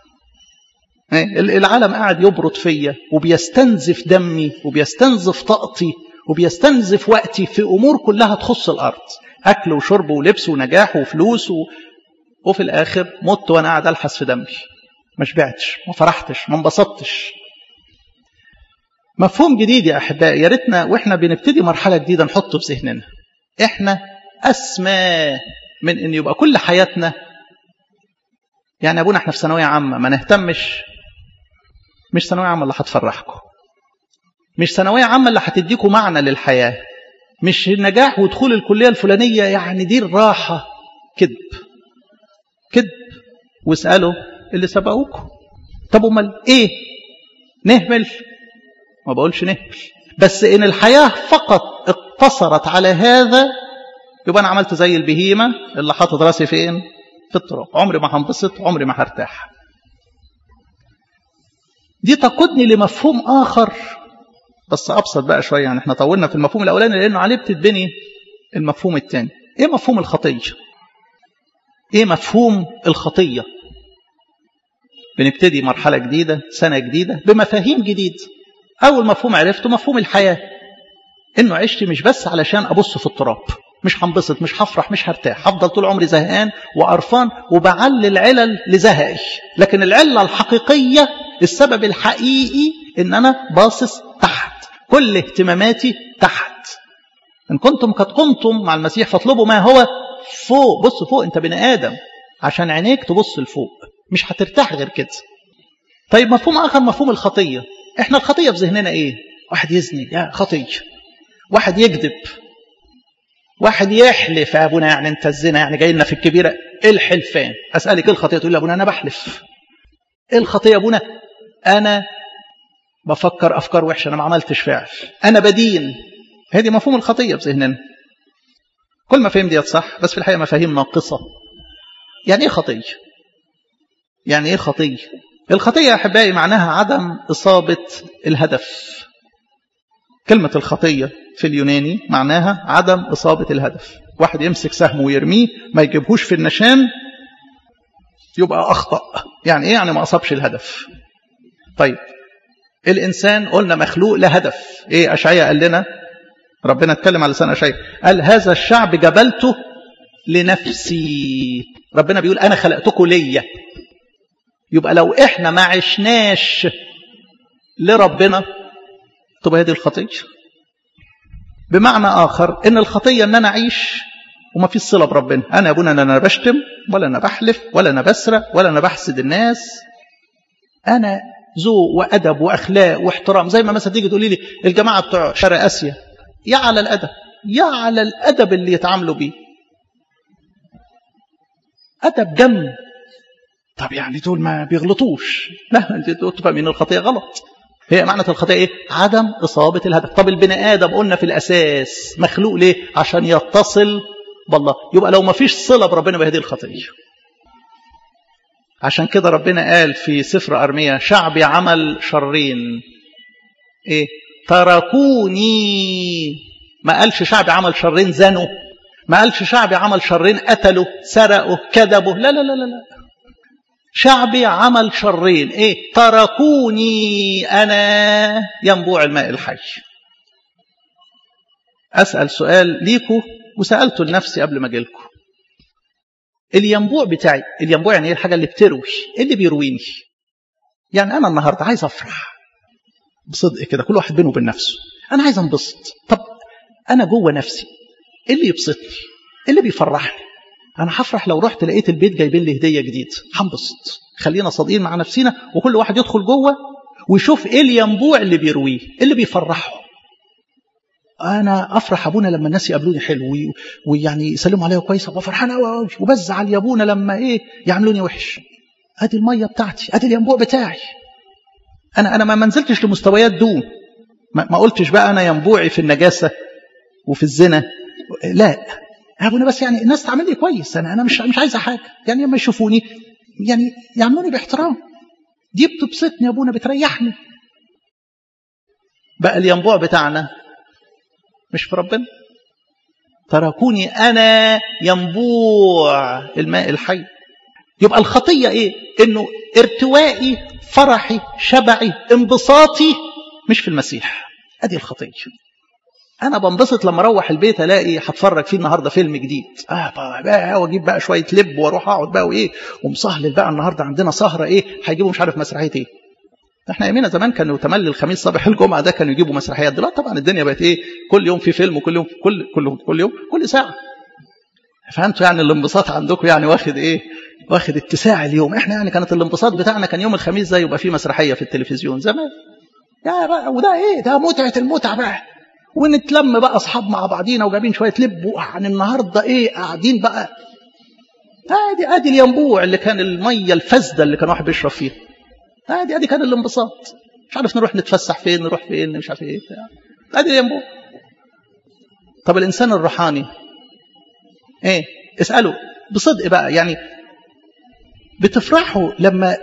العالم قاعد يبرد فيا وبيستنزف دمي وبيستنزف طاقتي وبيستنزف وقتي في امور كلها تخص الارض اكل وشرب ولبس ونجاح وفلوس و... وفي الاخر مت وانا قاعد الحس في دمي ما شبعتش ما فرحتش ما انبسطتش مفهوم جديد يا احبائي يا ريتنا واحنا بنبتدي مرحله جديده نحطه في ذهننا احنا اسمى من ان يبقى كل حياتنا يعني ابونا احنا في ثانويه عامه ما نهتمش مش ثانويه عامه اللي هتفرحكم مش ثانويه عامه اللي هتديكم معنى للحياه مش النجاح ودخول الكليه الفلانيه يعني دي الراحه كذب كذب واسالوا اللي سبقوكم طب امال ايه نهمل ما بقولش نهمل بس ان الحياه فقط اقتصرت على هذا يبقى انا عملت زي البهيمه اللي حاطط راسي فين في التراب عمري ما هنبسط عمري ما هرتاح دي تقودني لمفهوم اخر بس ابسط بقى شويه يعني احنا طولنا في المفهوم الاولاني لانه عليه بتتبني المفهوم الثاني ايه مفهوم الخطيه ايه مفهوم الخطيه بنبتدي مرحله جديده سنه جديده بمفاهيم جديده اول مفهوم عرفته مفهوم الحياه انه عشت مش بس علشان ابص في التراب مش هنبسط مش هفرح مش هرتاح هفضل طول عمري زهقان وقرفان وبعلل علل لزهقي لكن العله الحقيقيه السبب الحقيقي ان انا باصص تحت كل اهتماماتي تحت ان كنتم قد قمتم مع المسيح فاطلبوا ما هو فوق بص فوق انت بني ادم عشان عينيك تبص لفوق مش هترتاح غير كده طيب مفهوم اخر مفهوم الخطيه احنا الخطيه في ذهننا ايه واحد يزني يا خطيه واحد يكذب واحد يحلف يا ابونا يعني انت الزنا يعني جاي لنا في الكبيره ايه الحلفان اسالك ايه الخطيه تقول لي ابونا انا بحلف ايه الخطيه يا ابونا انا بفكر افكار وحشه انا ما عملتش فعل انا بدين هذه مفهوم الخطيه في ذهننا كل مفاهيم ديت صح بس في الحقيقه مفاهيم ناقصه يعني ايه خطيه يعني ايه خطيه الخطيه يا احبائي معناها عدم اصابه الهدف كلمه الخطيه في اليوناني معناها عدم إصابة الهدف واحد يمسك سهم ويرميه ما يجيبهوش في النشان يبقى أخطأ يعني إيه يعني ما أصابش الهدف طيب الإنسان قلنا مخلوق لهدف إيه أشعية قال لنا ربنا اتكلم على لسان أشعية قال هذا الشعب جبلته لنفسي ربنا بيقول أنا خلقتكم ليا يبقى لو إحنا ما عشناش لربنا تبقى هذه الخطيه بمعنى آخر إن الخطية إن أنا أعيش وما فيش صلة بربنا أنا يا أبونا أنا بشتم ولا أنا بحلف ولا أنا بسرق ولا أنا بحسد الناس أنا ذوق وأدب وأخلاق واحترام زي ما مثلا تيجي تقولي لي الجماعة بتوع شرق آسيا يا على الأدب يا على الأدب اللي يتعاملوا بيه أدب جم طب يعني دول ما بيغلطوش لا انت تفهمين الخطية غلط هي معنى الخطيئة ايه عدم إصابة الهدف طب البني آدم قلنا في الأساس مخلوق ليه عشان يتصل بالله يبقى لو ما فيش صلة بربنا بهذه الخطية عشان كده ربنا قال في سفر أرمية شعبي عمل شرين ايه تركوني ما قالش شعبي عمل شرين زنوا ما قالش شعبي عمل شرين قتلوا سرقوا كذبوا لا لا لا لا, لا. شعبي عمل شرين ايه تركوني انا ينبوع الماء الحي اسال سؤال ليكوا وسالته لنفسي قبل ما اجيلكوا الينبوع بتاعي الينبوع يعني ايه الحاجه اللي بتروي ايه اللي بيرويني يعني انا النهارده عايز افرح بصدق كده كل واحد بينه وبين نفسه انا عايز انبسط طب انا جوه نفسي ايه اللي يبسطني ايه اللي بيفرحني انا هفرح لو رحت لقيت البيت جايبين لي هديه جديده هنبسط خلينا صادقين مع نفسنا وكل واحد يدخل جوه ويشوف ايه الينبوع اللي بيرويه ايه اللي بيفرحه انا افرح ابونا لما الناس يقابلوني حلو ويعني يسلموا عليا كويس ابقى فرحان قوي وبزعل يا ابونا لما ايه يعملوني وحش ادي الميه بتاعتي ادي الينبوع بتاعي انا انا ما نزلتش لمستويات دون ما قلتش بقى انا ينبوعي في النجاسه وفي الزنا لا يا ابونا بس يعني الناس تعاملني كويس انا انا مش مش عايزه حاجه يعني لما يشوفوني يعني يعاملوني باحترام دي بتبسطني يا ابونا بتريحني بقى الينبوع بتاعنا مش في ربنا تركوني انا ينبوع الماء الحي يبقى الخطيه ايه انه ارتوائي فرحي شبعي انبساطي مش في المسيح ادي الخطيه انا بنبسط لما اروح البيت الاقي هتفرج فيه النهارده فيلم جديد اه بقى واجيب بقى شويه لب واروح اقعد بقى وايه ومصهلل بقى النهارده عندنا سهره ايه هيجيبوا مش عارف مسرحيه ايه احنا يمينا زمان كانوا تملي الخميس صباح الجمعه ده كانوا يجيبوا مسرحيات دلوقتي طبعا الدنيا بقت ايه كل يوم في فيلم وكل يوم كل كل كل يوم كل ساعه فهمتوا يعني الانبساط عندكم يعني واخد ايه واخد اتساع اليوم احنا يعني كانت الانبساط بتاعنا كان يوم الخميس ده يبقى فيه مسرحيه في التلفزيون زمان يا بقى وده ايه ده متعه المتعه بقى ونتلم بقى اصحاب مع بعضينا وجايبين شويه لب عن النهارده ايه قاعدين بقى ادي ادي الينبوع اللي كان الميه الفاسده اللي كان واحد بيشرب فيها ادي ادي كان الانبساط مش عارف نروح نتفسح فين نروح فين مش عارف ايه ادي الينبوع طب الانسان الروحاني ايه اساله بصدق بقى يعني بتفرحوا لما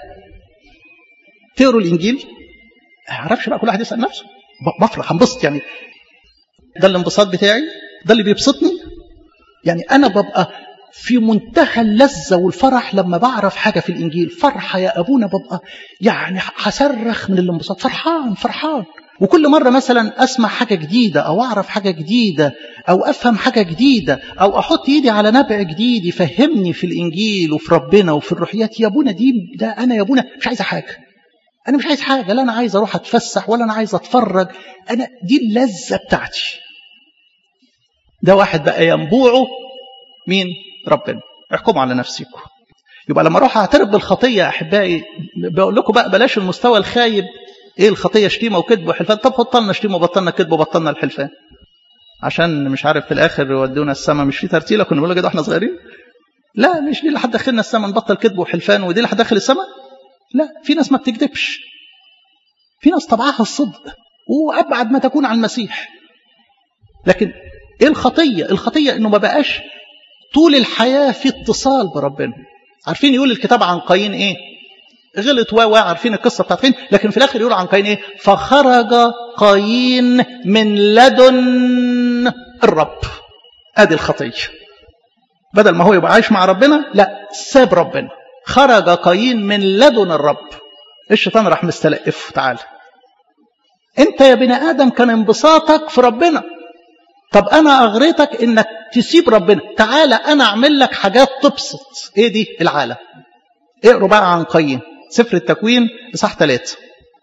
تقروا الانجيل اعرفش بقى كل واحد يسال نفسه بفرح انبسط يعني ده الانبساط بتاعي ده اللي بيبسطني يعني انا ببقى في منتهى اللذة والفرح لما بعرف حاجة في الإنجيل فرحة يا أبونا ببقى يعني هصرخ من الانبساط فرحان فرحان وكل مرة مثلا أسمع حاجة جديدة أو أعرف حاجة جديدة أو أفهم حاجة جديدة أو أحط إيدي على نبع جديد يفهمني في الإنجيل وفي ربنا وفي الروحيات يا أبونا دي ده أنا يا أبونا مش عايزة حاجة أنا مش عايز حاجة لا أنا عايز أروح أتفسح ولا أنا عايز أتفرج أنا دي اللذة بتاعتي ده واحد بقى ينبوعه مين ربنا احكموا على نفسكم يبقى لما اروح اعترف بالخطيه يا احبائي بقول لكم بقى بلاش المستوى الخايب ايه الخطيه شتيمه وكذب وحلفان طب بطلنا شتيمه وبطلنا كذب وبطلنا الحلفان عشان مش عارف في الاخر يودونا السما مش في ترتيله كنا بنقول كده واحنا صغيرين لا مش دي اللي هتدخلنا السما نبطل كذب وحلفان ودي اللي هتدخل السما لا في ناس ما بتكذبش في ناس طبعها الصدق وابعد ما تكون عن المسيح لكن ايه الخطيه الخطيه انه ما بقاش طول الحياة في اتصال بربنا عارفين يقول الكتاب عن قايين ايه غلط و عارفين القصة بتاعت فين لكن في الآخر يقول عن قايين ايه فخرج قايين من لدن الرب ادي الخطية بدل ما هو يبقى عايش مع ربنا لا ساب ربنا خرج قايين من لدن الرب الشيطان راح مستلقف تعالى انت يا بني ادم كان انبساطك في ربنا طب انا اغريتك انك تسيب ربنا تعالى انا اعمل لك حاجات تبسط ايه دي العالم اقروا بقى عن قايين سفر التكوين اصحاح ثلاثة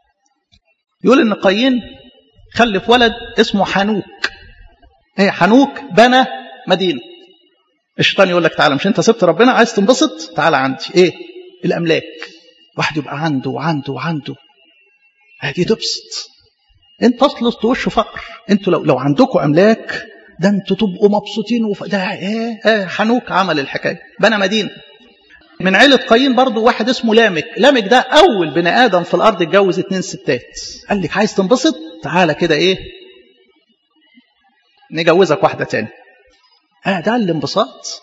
يقول ان قايين خلف ولد اسمه حنوك ايه حنوك بنى مدينه الشيطان يقول لك تعالى مش انت سبت ربنا عايز تنبسط تعالى عندي ايه الاملاك واحد يبقى عنده وعنده وعنده هذه تبسط انت اصل وشه فقر انتوا لو لو عندكم املاك ده انتوا تبقوا مبسوطين وف... ده ايه, ايه حنوك عمل الحكايه بنى مدينه من عيلة قايين برضو واحد اسمه لامك لامك ده أول بني آدم في الأرض اتجوز اتنين ستات قال لك عايز تنبسط تعالى كده إيه نجوزك واحدة تاني آه ده الانبساط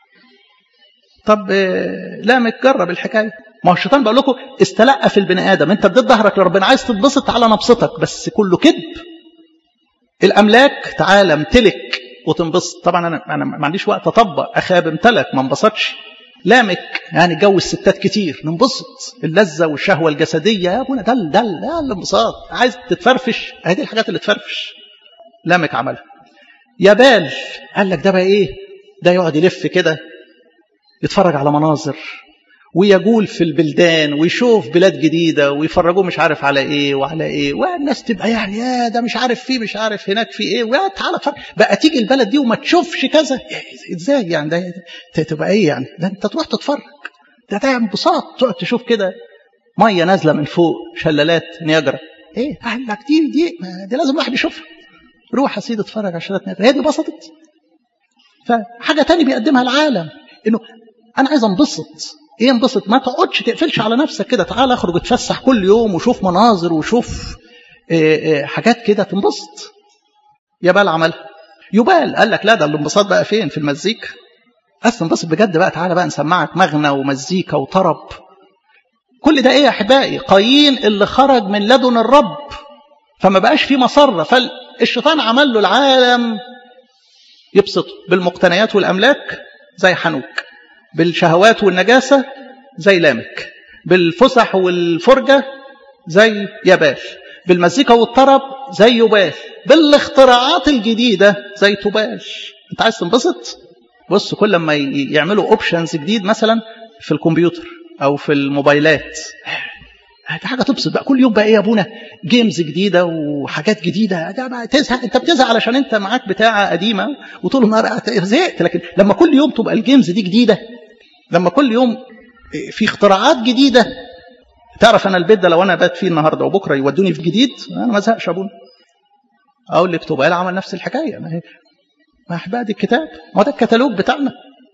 طب إيه لامك جرب الحكاية ما هو الشيطان بقول لكم استلقى في البني ادم انت اديت ظهرك لربنا عايز تتبسط تعالى نبسطك بس كله كذب الاملاك تعالى امتلك وتنبسط طبعا انا انا ما عنديش وقت اطبق اخاب امتلك ما انبسطش لامك يعني جوز ستات كتير ننبسط اللذه والشهوه الجسديه يا ابونا دل دل ده الانبساط عايز تتفرفش هذه الحاجات اللي تفرفش لامك عملها يبال قال لك ده بقى ايه ده يقعد يلف كده يتفرج على مناظر ويجول في البلدان ويشوف بلاد جديدة ويفرجوه مش عارف على ايه وعلى ايه والناس تبقى يعني يا ده مش عارف فيه مش عارف هناك في ايه ويا تعالى اتفرج بقى تيجي البلد دي وما تشوفش كذا ازاي يعني ده, ده تبقى ايه يعني ده انت تروح تتفرج ده ده انبساط تقعد تشوف كده ميه نازله من فوق شلالات نياجرا ايه قال لك دي دي دي لازم الواحد يشوفها روح يا سيدي اتفرج على شلالات نياجرا هي دي بسطت فحاجه تاني بيقدمها العالم انه انا عايز انبسط ايه انبسط ما تقعدش تقفلش على نفسك كده تعال اخرج اتفسح كل يوم وشوف مناظر وشوف إيه إيه حاجات كده تنبسط يبال عملها يبال قال لك لا ده الانبساط بقى فين في المزيكا بس انبسط بجد بقى تعالى بقى نسمعك مغنى ومزيكا وطرب كل ده ايه يا احبائي قايين اللي خرج من لدن الرب فما بقاش في مسره فالشيطان عمل له العالم يبسطه بالمقتنيات والاملاك زي حنوك بالشهوات والنجاسة زي لامك بالفسح والفرجة زي يبال بالمزيكا والطرب زي يبال بالاختراعات الجديدة زي تبال انت عايز تنبسط بص كل ما يعملوا اوبشنز جديد مثلا في الكمبيوتر او في الموبايلات دي حاجه تبسط بقى كل يوم بقى ايه يا ابونا جيمز جديده وحاجات جديده ده بقى تزهق انت بتزهق علشان انت معاك بتاعه قديمه وطول النهار زهقت لكن لما كل يوم تبقى الجيمز دي جديده لما كل يوم في اختراعات جديده تعرف انا البيت ده لو انا بات فيه النهارده وبكره يودوني في جديد انا ما ازهقش يا ابونا اقول لك تبقى عمل نفس الحكايه ما هي ما احبها دي الكتاب ما ده الكتالوج بتاعنا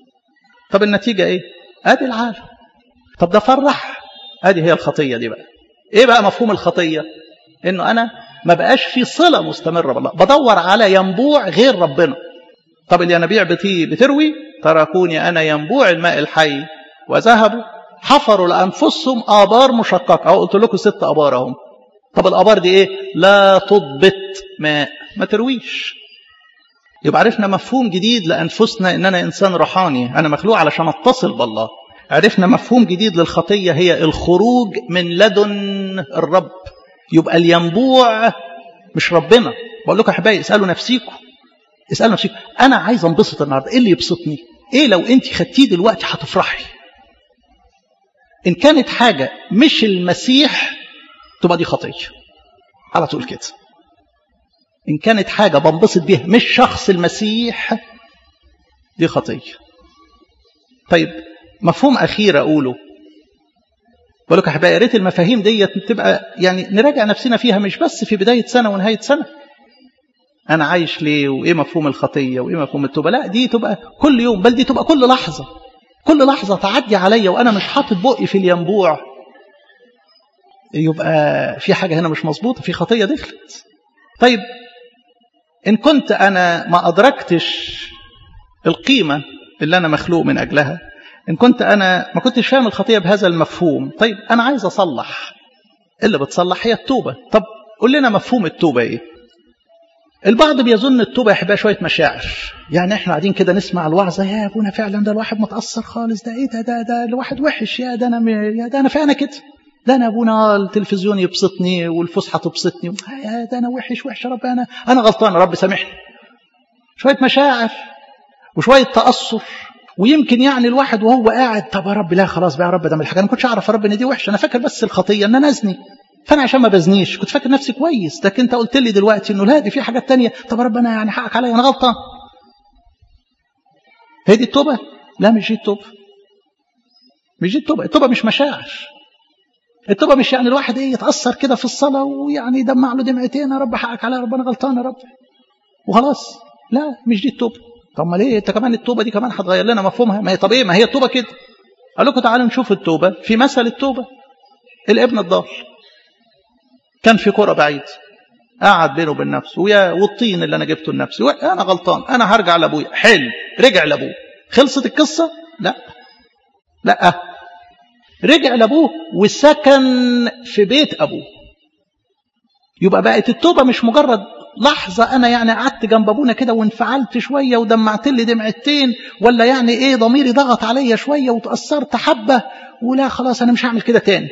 طب النتيجه ايه ادي العالم طب ده فرح ادي هي الخطيه دي بقى ايه بقى مفهوم الخطيه انه انا ما بقاش في صله مستمره بالله بدور على ينبوع غير ربنا طب الينابيع بتي بتروي تركوني انا ينبوع الماء الحي وذهبوا حفروا لانفسهم ابار مشققه اهو قلت لكم ست ابار اهم طب الابار دي ايه لا تضبط ماء ما ترويش يبقى عرفنا مفهوم جديد لانفسنا ان انا انسان روحاني انا مخلوق علشان اتصل بالله عرفنا مفهوم جديد للخطيه هي الخروج من لدن الرب يبقى الينبوع مش ربنا بقول لكم يا احبائي اسالوا نفسيكم اسالوا نفسيكم انا عايز انبسط النهارده ايه اللي يبسطني ايه لو انت خدتيه دلوقتي هتفرحي ان كانت حاجه مش المسيح تبقى دي خطيه على طول كده ان كانت حاجه بنبسط بيها مش شخص المسيح دي خطيه طيب مفهوم اخير اقوله بقول لك يا احبائي يا ريت المفاهيم ديت تبقى يعني نراجع نفسنا فيها مش بس في بدايه سنه ونهايه سنه انا عايش ليه وايه مفهوم الخطيه وايه مفهوم التوبه لا دي تبقى كل يوم بل دي تبقى كل لحظه كل لحظه تعدي عليا وانا مش حاطط بقي في الينبوع يبقى في حاجه هنا مش مظبوطه في خطيه دخلت طيب ان كنت انا ما ادركتش القيمه اللي انا مخلوق من اجلها ان كنت انا ما كنتش فاهم الخطيه بهذا المفهوم طيب انا عايز اصلح اللي بتصلح هي التوبه طب قول لنا مفهوم التوبه ايه البعض بيظن التوبه يا احبائي شويه مشاعر يعني احنا قاعدين كده نسمع الوعظه يا ابونا فعلا ده الواحد متاثر خالص ده ايه ده ده ده الواحد وحش يا ده انا يا ده انا فعلا كده ده انا ابونا التلفزيون يبسطني والفسحه تبسطني يا ده انا وحش وحش يا رب انا انا غلطان يا رب سامحني شويه مشاعر وشويه تاثر ويمكن يعني الواحد وهو قاعد طب يا رب لا خلاص بقى يا رب ده من الحاجه انا ما كنتش اعرف يا رب ان دي وحشه انا فاكر بس الخطيه ان انا ازني فانا عشان ما بزنيش كنت فاكر نفسي كويس لكن انت قلت لي دلوقتي انه لا دي في حاجات تانية طب يا رب انا يعني حقك عليا انا غلطان هي دي التوبه لا مش دي التوبه مش دي التوبه التوبه مش مشاعر التوبه مش يعني الواحد ايه يتاثر كده في الصلاه ويعني يدمع له دمعتين يا رب حقك عليا يا رب انا غلطان يا رب وخلاص لا مش دي التوبه طب ما ليه انت كمان التوبه دي كمان هتغير لنا مفهومها ما هي طب ايه ما هي التوبه كده قال لكم تعالوا نشوف التوبه في مثل التوبه الابن الضال كان في كرة بعيد قعد بينه وبين نفسه ويا والطين اللي انا جبته لنفسي انا غلطان انا هرجع لابويا حلو رجع لابوه خلصت القصه لا لا رجع لابوه وسكن في بيت ابوه يبقى بقت التوبه مش مجرد لحظة أنا يعني قعدت جنب أبونا كده وانفعلت شوية ودمعت لي دمعتين ولا يعني إيه ضميري ضغط عليا شوية وتأثرت حبة ولا خلاص أنا مش هعمل كده تاني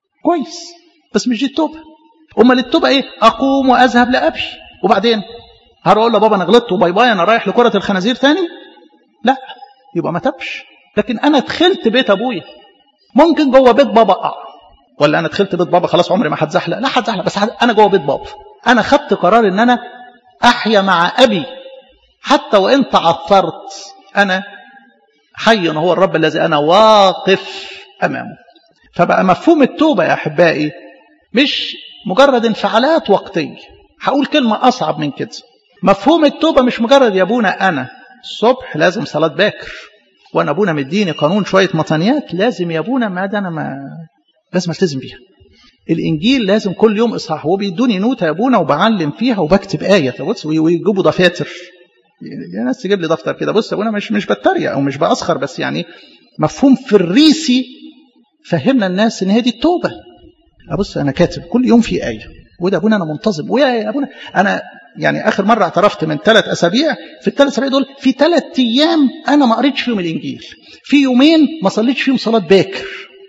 كويس بس مش دي التوبة أمال التوبة إيه أقوم وأذهب لأبي وبعدين هروح اقول لبابا انا غلطت وباي باي انا رايح لكره الخنازير تاني لا يبقى ما تبش لكن انا دخلت بيت ابويا ممكن جوه بيت بابا اقع ولا انا دخلت بيت بابا خلاص عمري ما هتزحلق لا هتزحلق بس انا جوه بيت بابا انا خدت قرار ان انا احيا مع ابي حتى وان تعثرت انا حي هو الرب الذي انا واقف امامه فبقى مفهوم التوبه يا احبائي مش مجرد انفعالات وقتيه هقول كلمه اصعب من كده مفهوم التوبه مش مجرد يا ابونا انا الصبح لازم صلاه باكر وانا ابونا مديني قانون شويه مطانيات لازم يا ابونا ما ده انا ما لازم التزم بيها الانجيل لازم كل يوم اصحاح وبيدوني نوته يا ابونا وبعلم فيها وبكتب ايه بص ويجيبوا دفاتر يا ناس تجيب لي دفتر كده بص يا ابونا مش مش بتريق او مش باسخر بس يعني مفهوم فريسي فهمنا الناس ان هي دي التوبه ابص انا كاتب كل يوم في ايه وده ابونا انا منتظم ويا ابونا انا يعني اخر مره اعترفت من ثلاث اسابيع في الثلاث اسابيع دول في ثلاث ايام انا ما قريتش فيهم الانجيل في يومين ما صليتش فيهم صلاه باكر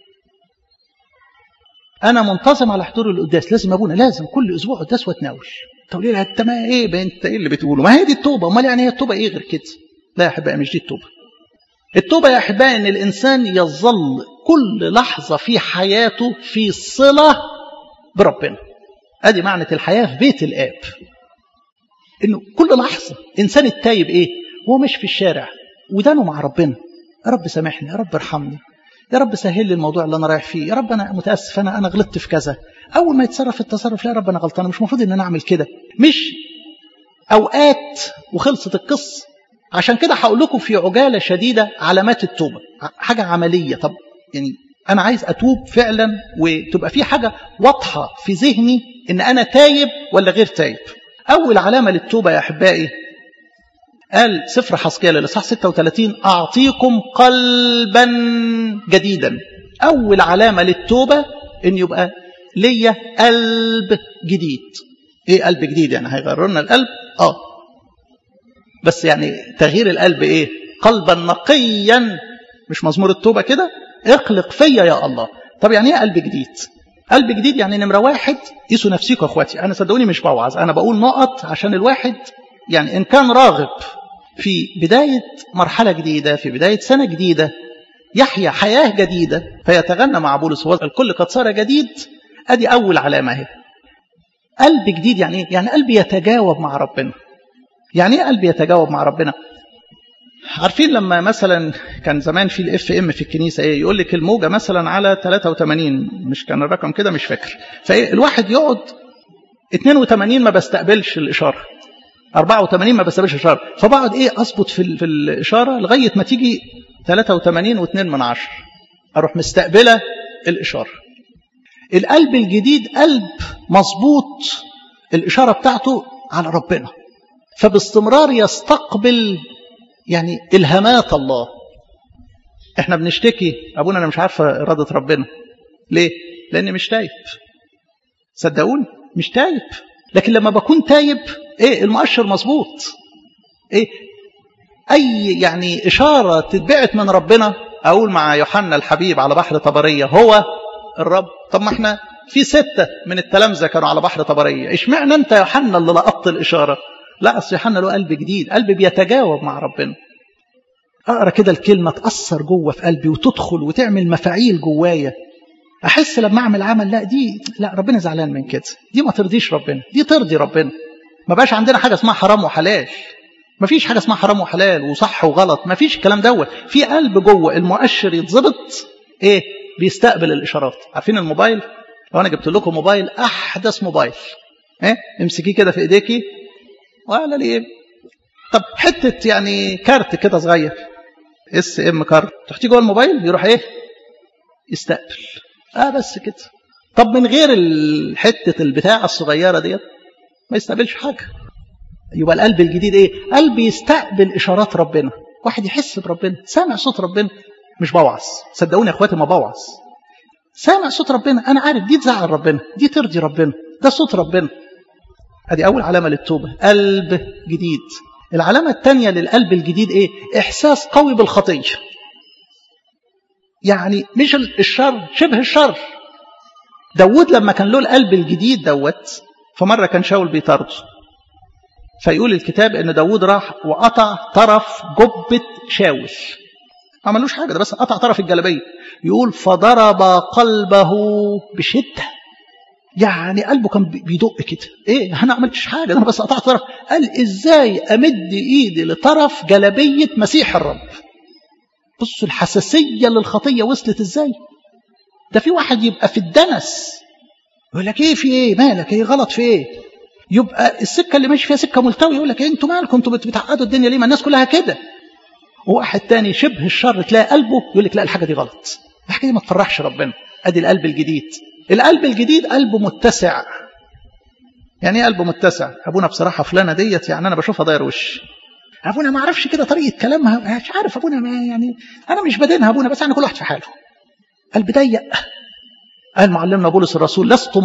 انا منتظم على حضور القداس لازم ابونا لازم كل اسبوع قداس واتناول تقول لي انت ما ايه انت ايه اللي بتقوله ما هي دي التوبه امال يعني هي التوبه ايه غير كده لا يا احبائي مش دي التوبه التوبه يا احبائي ان الانسان يظل كل لحظه في حياته في صله بربنا ادي معنى الحياه في بيت الاب انه كل لحظه انسان التايب ايه هو ماشي في الشارع ودانه مع ربنا يا رب سامحني يا رب ارحمني يا رب سهل لي الموضوع اللي انا رايح فيه يا رب انا متاسف انا انا غلطت في كذا اول ما يتصرف التصرف لا يا رب انا غلطان مش المفروض ان انا اعمل كده مش اوقات وخلصت القصه عشان كده هقول لكم في عجاله شديده علامات التوبه حاجه عمليه طب يعني انا عايز اتوب فعلا وتبقى في حاجه واضحه في ذهني ان انا تايب ولا غير تايب اول علامه للتوبه يا احبائي قال سفر حسكيال الاصحاح 36 اعطيكم قلبا جديدا اول علامه للتوبه ان يبقى ليا قلب جديد ايه قلب جديد يعني هيغيروا لنا القلب اه بس يعني تغيير القلب ايه قلبا نقيا مش مزمور التوبه كده اخلق فيا يا الله طب يعني ايه قلب جديد قلب جديد يعني نمره واحد قيسوا نفسيكم يا اخواتي انا صدقوني مش بوعظ انا بقول نقط عشان الواحد يعني ان كان راغب في بدايه مرحله جديده في بدايه سنه جديده يحيا حياه جديده فيتغنى مع بولس الكل قد صار جديد ادي اول علامه اهي قلب جديد يعني ايه يعني قلب يتجاوب مع ربنا يعني ايه قلب يتجاوب مع ربنا عارفين لما مثلا كان زمان في الاف ام في الكنيسه ايه يقول لك الموجه مثلا على 83 مش كان الرقم كده مش فاكر فايه الواحد يقعد 82 ما بستقبلش الاشاره 84 ما بستقبلش الاشاره فبقعد ايه اظبط في, في الاشاره لغايه ما تيجي 83 و2 من 10 اروح مستقبله الاشاره القلب الجديد قلب مظبوط الاشاره بتاعته على ربنا فباستمرار يستقبل يعني الهامات الله احنا بنشتكي ابونا انا مش عارفه اراده ربنا ليه لاني مش تايب صدقوني مش تايب لكن لما بكون تايب ايه المؤشر مظبوط ايه اي يعني اشاره تتبعت من ربنا اقول مع يوحنا الحبيب على بحر طبريه هو الرب طب ما احنا في ستة من التلامذة كانوا على بحر طبرية اشمعنى انت يا يوحنا اللي لقطت الإشارة لا أصل يوحنا له قلب جديد قلب بيتجاوب مع ربنا أقرأ كده الكلمة تأثر جوه في قلبي وتدخل وتعمل مفاعيل جوايا أحس لما أعمل عمل لا دي لا ربنا زعلان من كده دي ما ترضيش ربنا دي ترضي ربنا ما بقاش عندنا حاجة اسمها حرام وحلال ما فيش حاجة اسمها حرام وحلال وصح وغلط ما فيش الكلام دوت في قلب جوه المؤشر يتظبط ايه بيستقبل الاشارات عارفين الموبايل لو انا جبت لكم موبايل احدث موبايل ايه امسكيه كده في ايديكي ولا ليه طب حته يعني كارت كده صغير اس ام كارت تحطيه جوه الموبايل يروح ايه يستقبل اه بس كده طب من غير حته البتاعه الصغيره ديت ما يستقبلش حاجه يبقى القلب الجديد ايه قلب يستقبل اشارات ربنا واحد يحس بربنا سامع صوت ربنا مش بوعظ صدقوني يا اخواتي ما بوعظ سامع صوت ربنا انا عارف دي تزعل ربنا دي ترضي ربنا ده صوت ربنا ادي اول علامه للتوبه قلب جديد العلامه الثانيه للقلب الجديد ايه احساس قوي بالخطيه يعني مش الشر شبه الشر داود لما كان له القلب الجديد دوت فمره كان شاول بيطارده فيقول الكتاب ان داود راح وقطع طرف جبة شاول ما عملوش حاجة ده بس قطع طرف الجلبية يقول فضرب قلبه بشدة يعني قلبه كان بيدق كده ايه انا عملتش حاجة انا بس قطعت طرف قال ازاي امد ايدي لطرف جلبية مسيح الرب بصوا الحساسية للخطية وصلت ازاي ده في واحد يبقى في الدنس يقول لك ايه في ايه مالك ايه غلط في ايه يبقى السكه اللي ماشي فيها سكه ملتويه يقول لك إيه انتوا مالكم انتوا بتعقدوا الدنيا ليه ما الناس كلها كده وواحد تاني شبه الشر تلاقي قلبه يقول لك لا الحاجه دي غلط الحاجه دي ما تفرحش ربنا ادي القلب الجديد القلب الجديد قلبه متسع يعني ايه قلبه متسع ابونا بصراحه فلانه ديت يعني انا بشوفها داير وش ابونا ما اعرفش كده طريقه كلامها مش عارف ابونا ما يعني انا مش بدينها ابونا بس انا كل واحد في حاله قلب ضيق قال معلمنا بولس الرسول لستم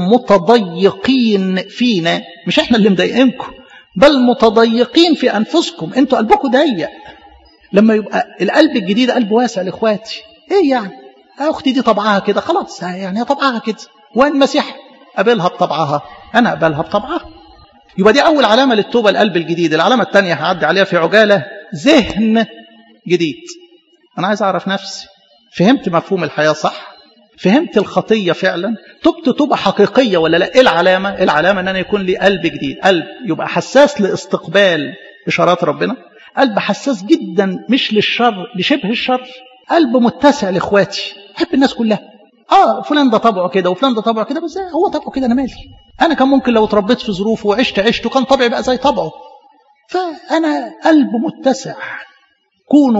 متضيقين فينا مش احنا اللي مضايقينكم بل متضيقين في انفسكم انتوا قلبكم ضيق لما يبقى القلب الجديد قلب واسع لاخواتي ايه يعني اختي دي طبعها كده خلاص يعني هي طبعها كده والمسيح قابلها بطبعها انا اقبلها بطبعها يبقى دي اول علامه للتوبه القلب الجديد العلامه الثانيه هعدي عليها في عجاله ذهن جديد انا عايز اعرف نفسي فهمت مفهوم الحياه صح فهمت الخطيه فعلا تبت توبه حقيقيه ولا لا ايه العلامه العلامه ان انا يكون لي قلب جديد قلب يبقى حساس لاستقبال اشارات ربنا قلب حساس جدا مش للشر لشبه الشر قلب متسع لاخواتي احب الناس كلها اه فلان ده طبعه كده وفلان ده طبعه كده بس هو طبعه كده انا مالي انا كان ممكن لو اتربيت في ظروفه وعشت عشته كان طبعي بقى زي طبعه فانا قلب متسع كونوا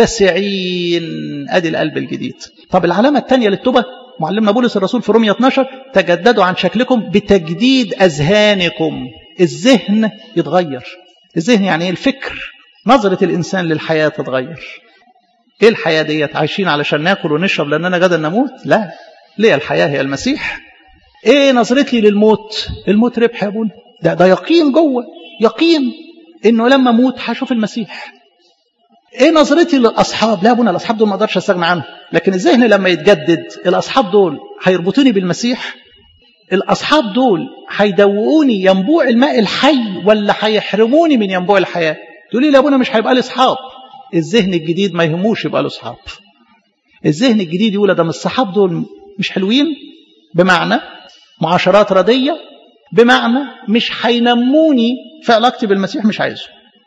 متسعين ادي القلب الجديد طب العلامه الثانيه للتوبه معلمنا بولس الرسول في رومية 12 تجددوا عن شكلكم بتجديد اذهانكم الذهن يتغير الذهن يعني ايه الفكر نظره الانسان للحياه تتغير ايه الحياه ديت عايشين علشان ناكل ونشرب لاننا غدا نموت لا ليه الحياه هي المسيح ايه نظرتي للموت الموت ربح يا ابونا ده ده يقين جوه يقين انه لما اموت هشوف المسيح ايه نظرتي للاصحاب لا ابونا الاصحاب دول ما اقدرش استغنى عنهم لكن الذهن لما يتجدد الاصحاب دول هيربطوني بالمسيح الاصحاب دول هيدوقوني ينبوع الماء الحي ولا هيحرموني من ينبوع الحياه تقولي لي يا ابونا مش هيبقى لي اصحاب الذهن الجديد ما يهموش يبقى له اصحاب الذهن الجديد يقول ده من الصحاب دول مش حلوين بمعنى معاشرات رديه بمعنى مش هينموني في علاقتي بالمسيح مش عايزه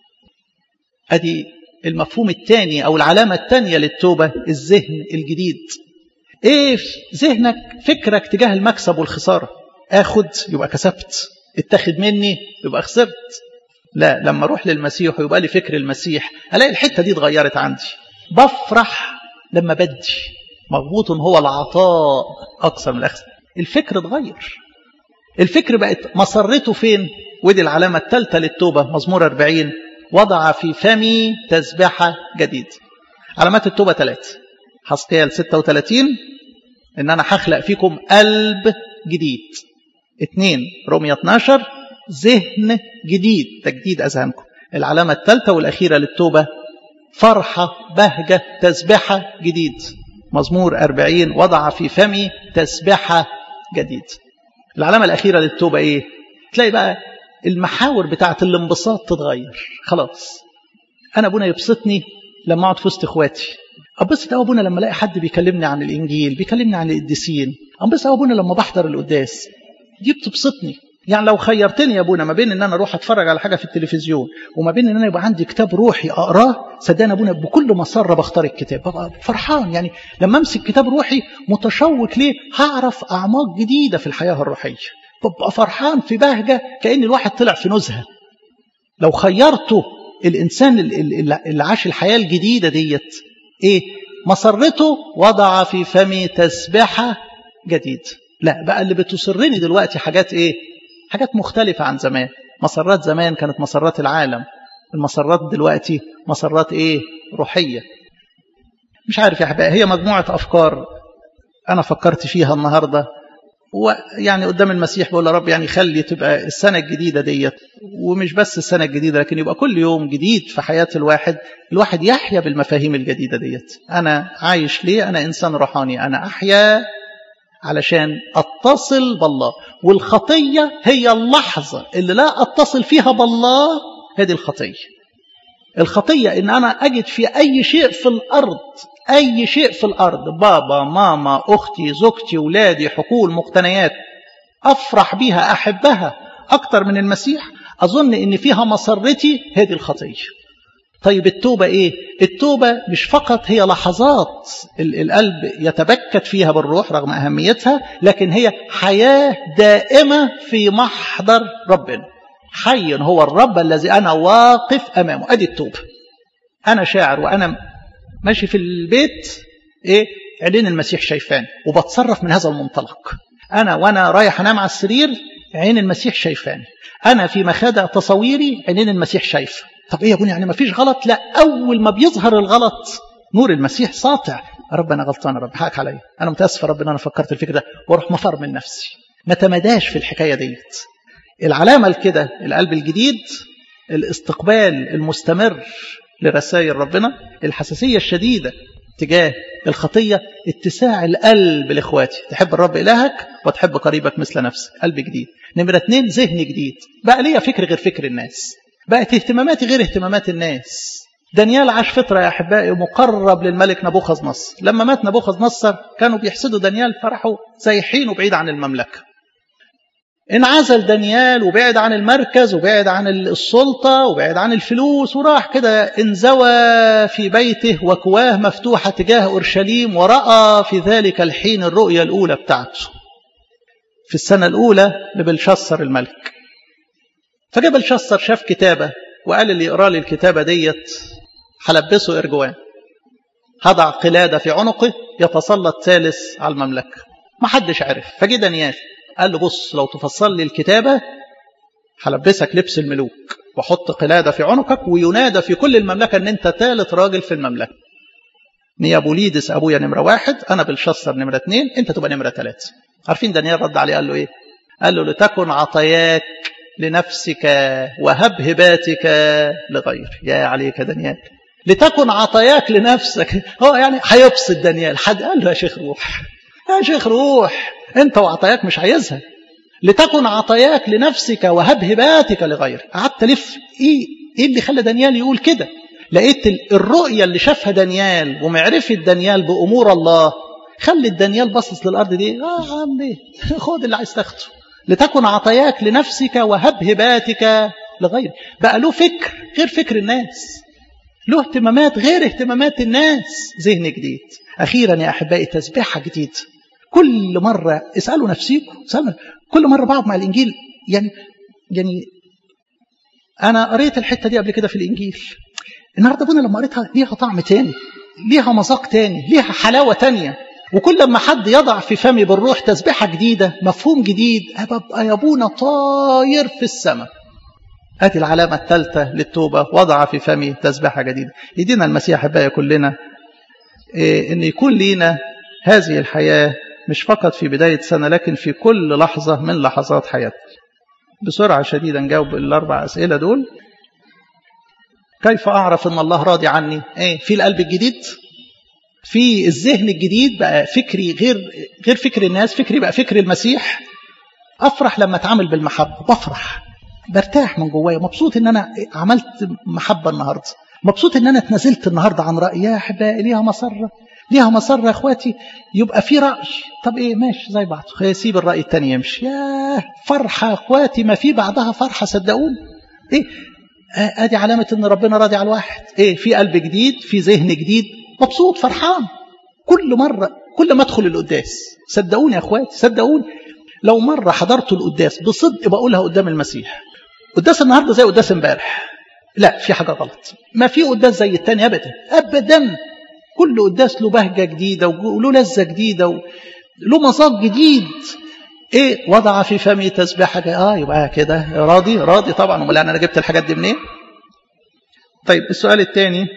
ادي المفهوم الثاني او العلامه الثانيه للتوبه الذهن الجديد ايه ذهنك فكرك تجاه المكسب والخساره اخد يبقى كسبت اتخذ مني يبقى خسرت لا لما اروح للمسيح ويبقى لي فكر المسيح الاقي الحته دي اتغيرت عندي بفرح لما بدي مضبوط هو العطاء اكثر من الاخذ الفكر اتغير الفكر بقت مسرته فين ودي العلامه الثالثه للتوبه مزمور 40 وضع في فمي تسبحة جديد علامات التوبة ثلاث حسقيال 36 ان انا هخلق فيكم قلب جديد اثنين رومية 12 ذهن جديد تجديد اذهانكم العلامة الثالثة والاخيرة للتوبة فرحة بهجة تسبحة جديد مزمور 40 وضع في فمي تسبحة جديد العلامة الأخيرة للتوبة إيه؟ تلاقي بقى المحاور بتاعة الانبساط تتغير خلاص أنا أبونا يبسطني لما أقعد في وسط إخواتي أنبسط أوي أبونا لما ألاقي حد بيكلمني عن الإنجيل بيكلمني عن القديسين أنبسط أوي أبونا لما بحضر القداس دي بتبسطني يعني لو خيرتني يا ابونا ما بين ان انا اروح اتفرج على حاجه في التلفزيون وما بين ان انا يبقى عندي كتاب روحي اقراه صدقني ابونا بكل مسره بختار الكتاب ببقى فرحان يعني لما امسك كتاب روحي متشوق ليه هعرف اعماق جديده في الحياه الروحيه ببقى فرحان في بهجه كان الواحد طلع في نزهه لو خيرته الانسان اللي عاش الحياه الجديده ديت ايه مسرته وضع في فمي تسبحه جديد لا بقى اللي بتسرني دلوقتي حاجات ايه حاجات مختلفة عن زمان مسرات زمان كانت مسرات العالم المسرات دلوقتي مسرات ايه روحية مش عارف يا حبايبي هي مجموعة أفكار أنا فكرت فيها النهاردة ويعني قدام المسيح بقول يا رب يعني خلي تبقى السنة الجديدة ديت ومش بس السنة الجديدة لكن يبقى كل يوم جديد في حياة الواحد الواحد يحيا بالمفاهيم الجديدة ديت أنا عايش ليه أنا إنسان روحاني أنا أحيا علشان اتصل بالله والخطيه هي اللحظه اللي لا اتصل فيها بالله هذه الخطية الخطية إن أنا أجد في أي شيء في الأرض أي شيء في الأرض بابا ماما أختي زوجتي ولادي حقول مقتنيات أفرح بيها أحبها أكتر من المسيح أظن إن فيها مسرتي هذه الخطية طيب التوبة إيه؟ التوبة مش فقط هي لحظات القلب يتبكت فيها بالروح رغم أهميتها لكن هي حياة دائمة في محضر ربنا حي هو الرب الذي أنا واقف أمامه أدي التوبة أنا شاعر وأنا ماشي في البيت إيه؟ عينين المسيح شايفاني وبتصرف من هذا المنطلق أنا وأنا رايح أنام على السرير عين المسيح شايفاني أنا في مخادع تصويري عينين المسيح شايفه طب ايه يا ابني يعني ما فيش غلط لا اول ما بيظهر الغلط نور المسيح ساطع رب انا غلطان يا رب حقك عليا انا متاسف يا رب ان انا فكرت الفكر ده واروح مفر من نفسي ما تمداش في الحكايه ديت العلامه لكده القلب الجديد الاستقبال المستمر لرسائل ربنا الحساسيه الشديده تجاه الخطيه اتساع القلب لاخواتي تحب الرب الهك وتحب قريبك مثل نفسك قلب جديد نمره اتنين ذهن جديد بقى ليا فكر غير فكر الناس بقت اهتماماتي غير اهتمامات الناس دانيال عاش فترة يا أحبائي مقرب للملك نبوخذ نصر لما مات نبوخذ نصر كانوا بيحسدوا دانيال فرحوا سايحين وبعيد عن المملكة انعزل دانيال وبعد عن المركز وبعد عن السلطة وبعد عن الفلوس وراح كده انزوى في بيته وكواه مفتوحة تجاه أورشليم ورأى في ذلك الحين الرؤية الأولى بتاعته في السنة الأولى لبلشسر الملك فجبل شسر شاف كتابة وقال اللي يقرا لي الكتابة ديت هلبسه إرجوان هضع قلادة في عنقه يتسلط ثالث على المملكة ما حدش عرف فجي دانيال قال له بص لو تفصل لي الكتابة هلبسك لبس الملوك واحط قلادة في عنقك وينادى في كل المملكة ان انت ثالث راجل في المملكة نيابوليدس ابويا نمرة واحد انا بلشسر نمرة اثنين انت تبقى نمرة ثلاثة عارفين دانيال رد عليه قال له ايه قال له لتكن عطاياك لنفسك وهب هباتك لغير يا عليك دانيال لتكن عطاياك لنفسك هو يعني هيبسط دانيال حد قال له يا شيخ روح يا شيخ روح انت وعطاياك مش عايزها لتكن عطاياك لنفسك وهب هباتك لغير قعدت الف ايه ايه اللي خلى دانيال يقول كده لقيت الرؤية اللي شافها دانيال ومعرفة دانيال بأمور الله خلت دانيال باصص للأرض دي اه عمي خد اللي عايز تاخده لتكن عطاياك لنفسك وهب هباتك لغير بقى له فكر غير فكر الناس له اهتمامات غير اهتمامات الناس ذهن جديد أخيرا يا أحبائي تسبيحة جديد كل مرة اسألوا نفسيكم اسألوا كل مرة بقعد مع الإنجيل يعني يعني أنا قريت الحتة دي قبل كده في الإنجيل النهاردة أبونا لما قريتها ليها طعم تاني ليها مذاق تاني ليها حلاوة تانية وكل لما حد يضع في فمي بالروح تسبيحة جديدة مفهوم جديد أبقى يا أبونا طاير في السماء هذه العلامة الثالثة للتوبة وضع في فمي تسبيحة جديدة يدينا المسيح أحبائي كلنا إيه أن يكون لينا هذه الحياة مش فقط في بداية سنة لكن في كل لحظة من لحظات حياتنا بسرعة شديدة نجاوب الأربع أسئلة دول كيف أعرف أن الله راضي عني إيه في القلب الجديد في الذهن الجديد بقى فكري غير غير فكر الناس فكري بقى فكر المسيح افرح لما اتعامل بالمحبه بفرح برتاح من جوايا مبسوط ان انا عملت محبه النهارده مبسوط ان انا اتنازلت النهارده عن رايي يا احبائي ليها مسره ليها مسره يا اخواتي يبقى في راي طب ايه ماشي زي بعض سيب الراي التاني يمشي ياه فرحه يا اخواتي ما في بعدها فرحه صدقوني ايه ادي علامه ان ربنا راضي على الواحد ايه في قلب جديد في ذهن جديد مبسوط فرحان كل مرة كل ما ادخل القداس صدقوني يا اخواتي صدقوني لو مرة حضرت القداس بصدق بقولها قدام المسيح قداس النهارده زي قداس امبارح لا في حاجة غلط ما في قداس زي التاني ابدا ابدا كل قداس له بهجة جديدة وله لذة جديدة وله مذاق جديد ايه وضع في فمي تسبيحة اه يبقى كده راضي راضي طبعا امال انا جبت الحاجات دي منين طيب السؤال الثاني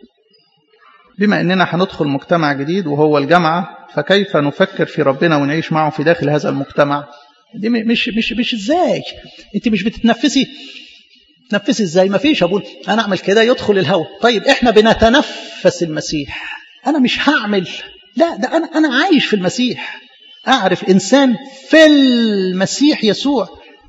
بما أننا هندخل مجتمع جديد وهو الجامعة فكيف نفكر في ربنا ونعيش معه في داخل هذا المجتمع دي مش مش مش ازاي انت مش بتتنفسي تنفسي ازاي ما فيش ابونا انا اعمل كده يدخل الهواء طيب احنا بنتنفس المسيح انا مش هعمل لا ده انا انا عايش في المسيح اعرف انسان في المسيح يسوع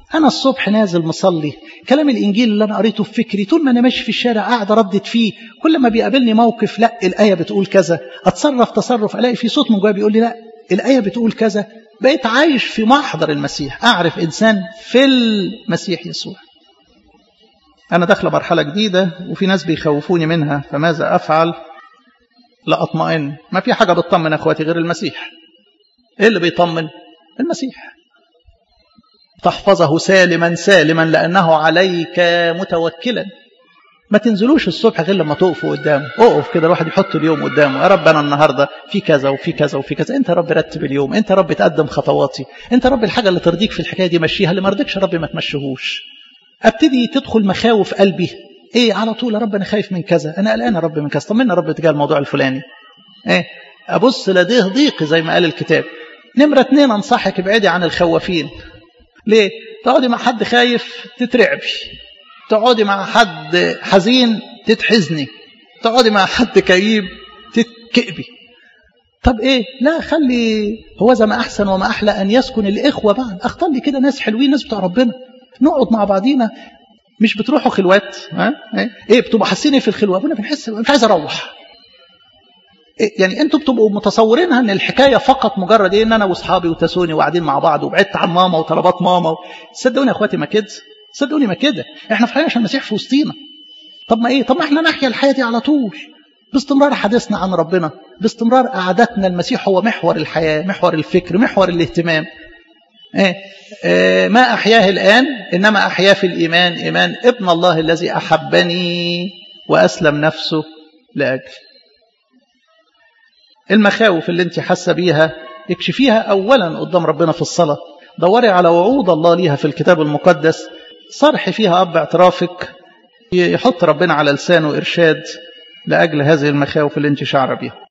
أنا الصبح نازل مصلي كلام الإنجيل اللي أنا قريته في فكري طول ما أنا ماشي في الشارع قاعد أردد فيه كل ما بيقابلني موقف لا الآية بتقول كذا أتصرف تصرف ألاقي في صوت من جوايا بيقول لي لا الآية بتقول كذا بقيت عايش في محضر المسيح أعرف إنسان في المسيح يسوع أنا داخل مرحلة جديدة وفي ناس بيخوفوني منها فماذا أفعل لا أطمئن ما في حاجة بتطمن أخواتي غير المسيح إيه اللي بيطمن المسيح تحفظه سالما سالما لأنه عليك متوكلا ما تنزلوش الصبح غير لما تقفوا قدامه اقف كده الواحد يحط اليوم قدامه يا رب انا النهارده في كذا وفي كذا وفي كذا انت يا رب رتب اليوم انت يا رب تقدم خطواتي انت يا رب الحاجه اللي ترضيك في الحكايه دي مشيها اللي ما رضيكش يا رب ما تمشيهوش ابتدي تدخل مخاوف قلبي ايه على طول يا رب انا خايف من كذا انا قلقان يا رب من كذا طمنا يا رب تجاه الموضوع الفلاني ايه ابص لديه ضيق زي ما قال الكتاب نمره اتنين انصحك ابعدي عن الخوافين ليه تقعدي مع حد خايف تترعبي تقعدي مع حد حزين تتحزني تقعدي مع حد كئيب تتكئبي طب ايه لا خلي هو زي ما احسن وما احلى ان يسكن الاخوه معا اختار لي كده ناس حلوين ناس بتوع ربنا نقعد مع بعضينا مش بتروحوا خلوات ها ايه, إيه بتبقوا حاسين ايه في الخلوه ابونا بنحس مش عايز اروح إيه يعني انتوا بتبقوا متصورينها ان الحكايه فقط مجرد ايه ان انا واصحابي وتسوني وقاعدين مع بعض وبعدت عن ماما وطلبات ماما صدقوني يا اخواتي ما كده صدقوني ما كده احنا فرحانين عشان المسيح في وسطينا طب ما ايه طب ما احنا نحيا الحياه دي على طول باستمرار حديثنا عن ربنا باستمرار قعدتنا المسيح هو محور الحياه محور الفكر محور الاهتمام إيه؟ إيه ما احياه الان انما احياه في الايمان ايمان ابن الله الذي احبني واسلم نفسه لاجلي المخاوف اللي انت حاسه بيها اكشفيها اولا قدام ربنا في الصلاه دوري على وعود الله ليها في الكتاب المقدس صرح فيها أب اعترافك يحط ربنا على لسانه إرشاد لأجل هذه المخاوف اللي انت شعر بيها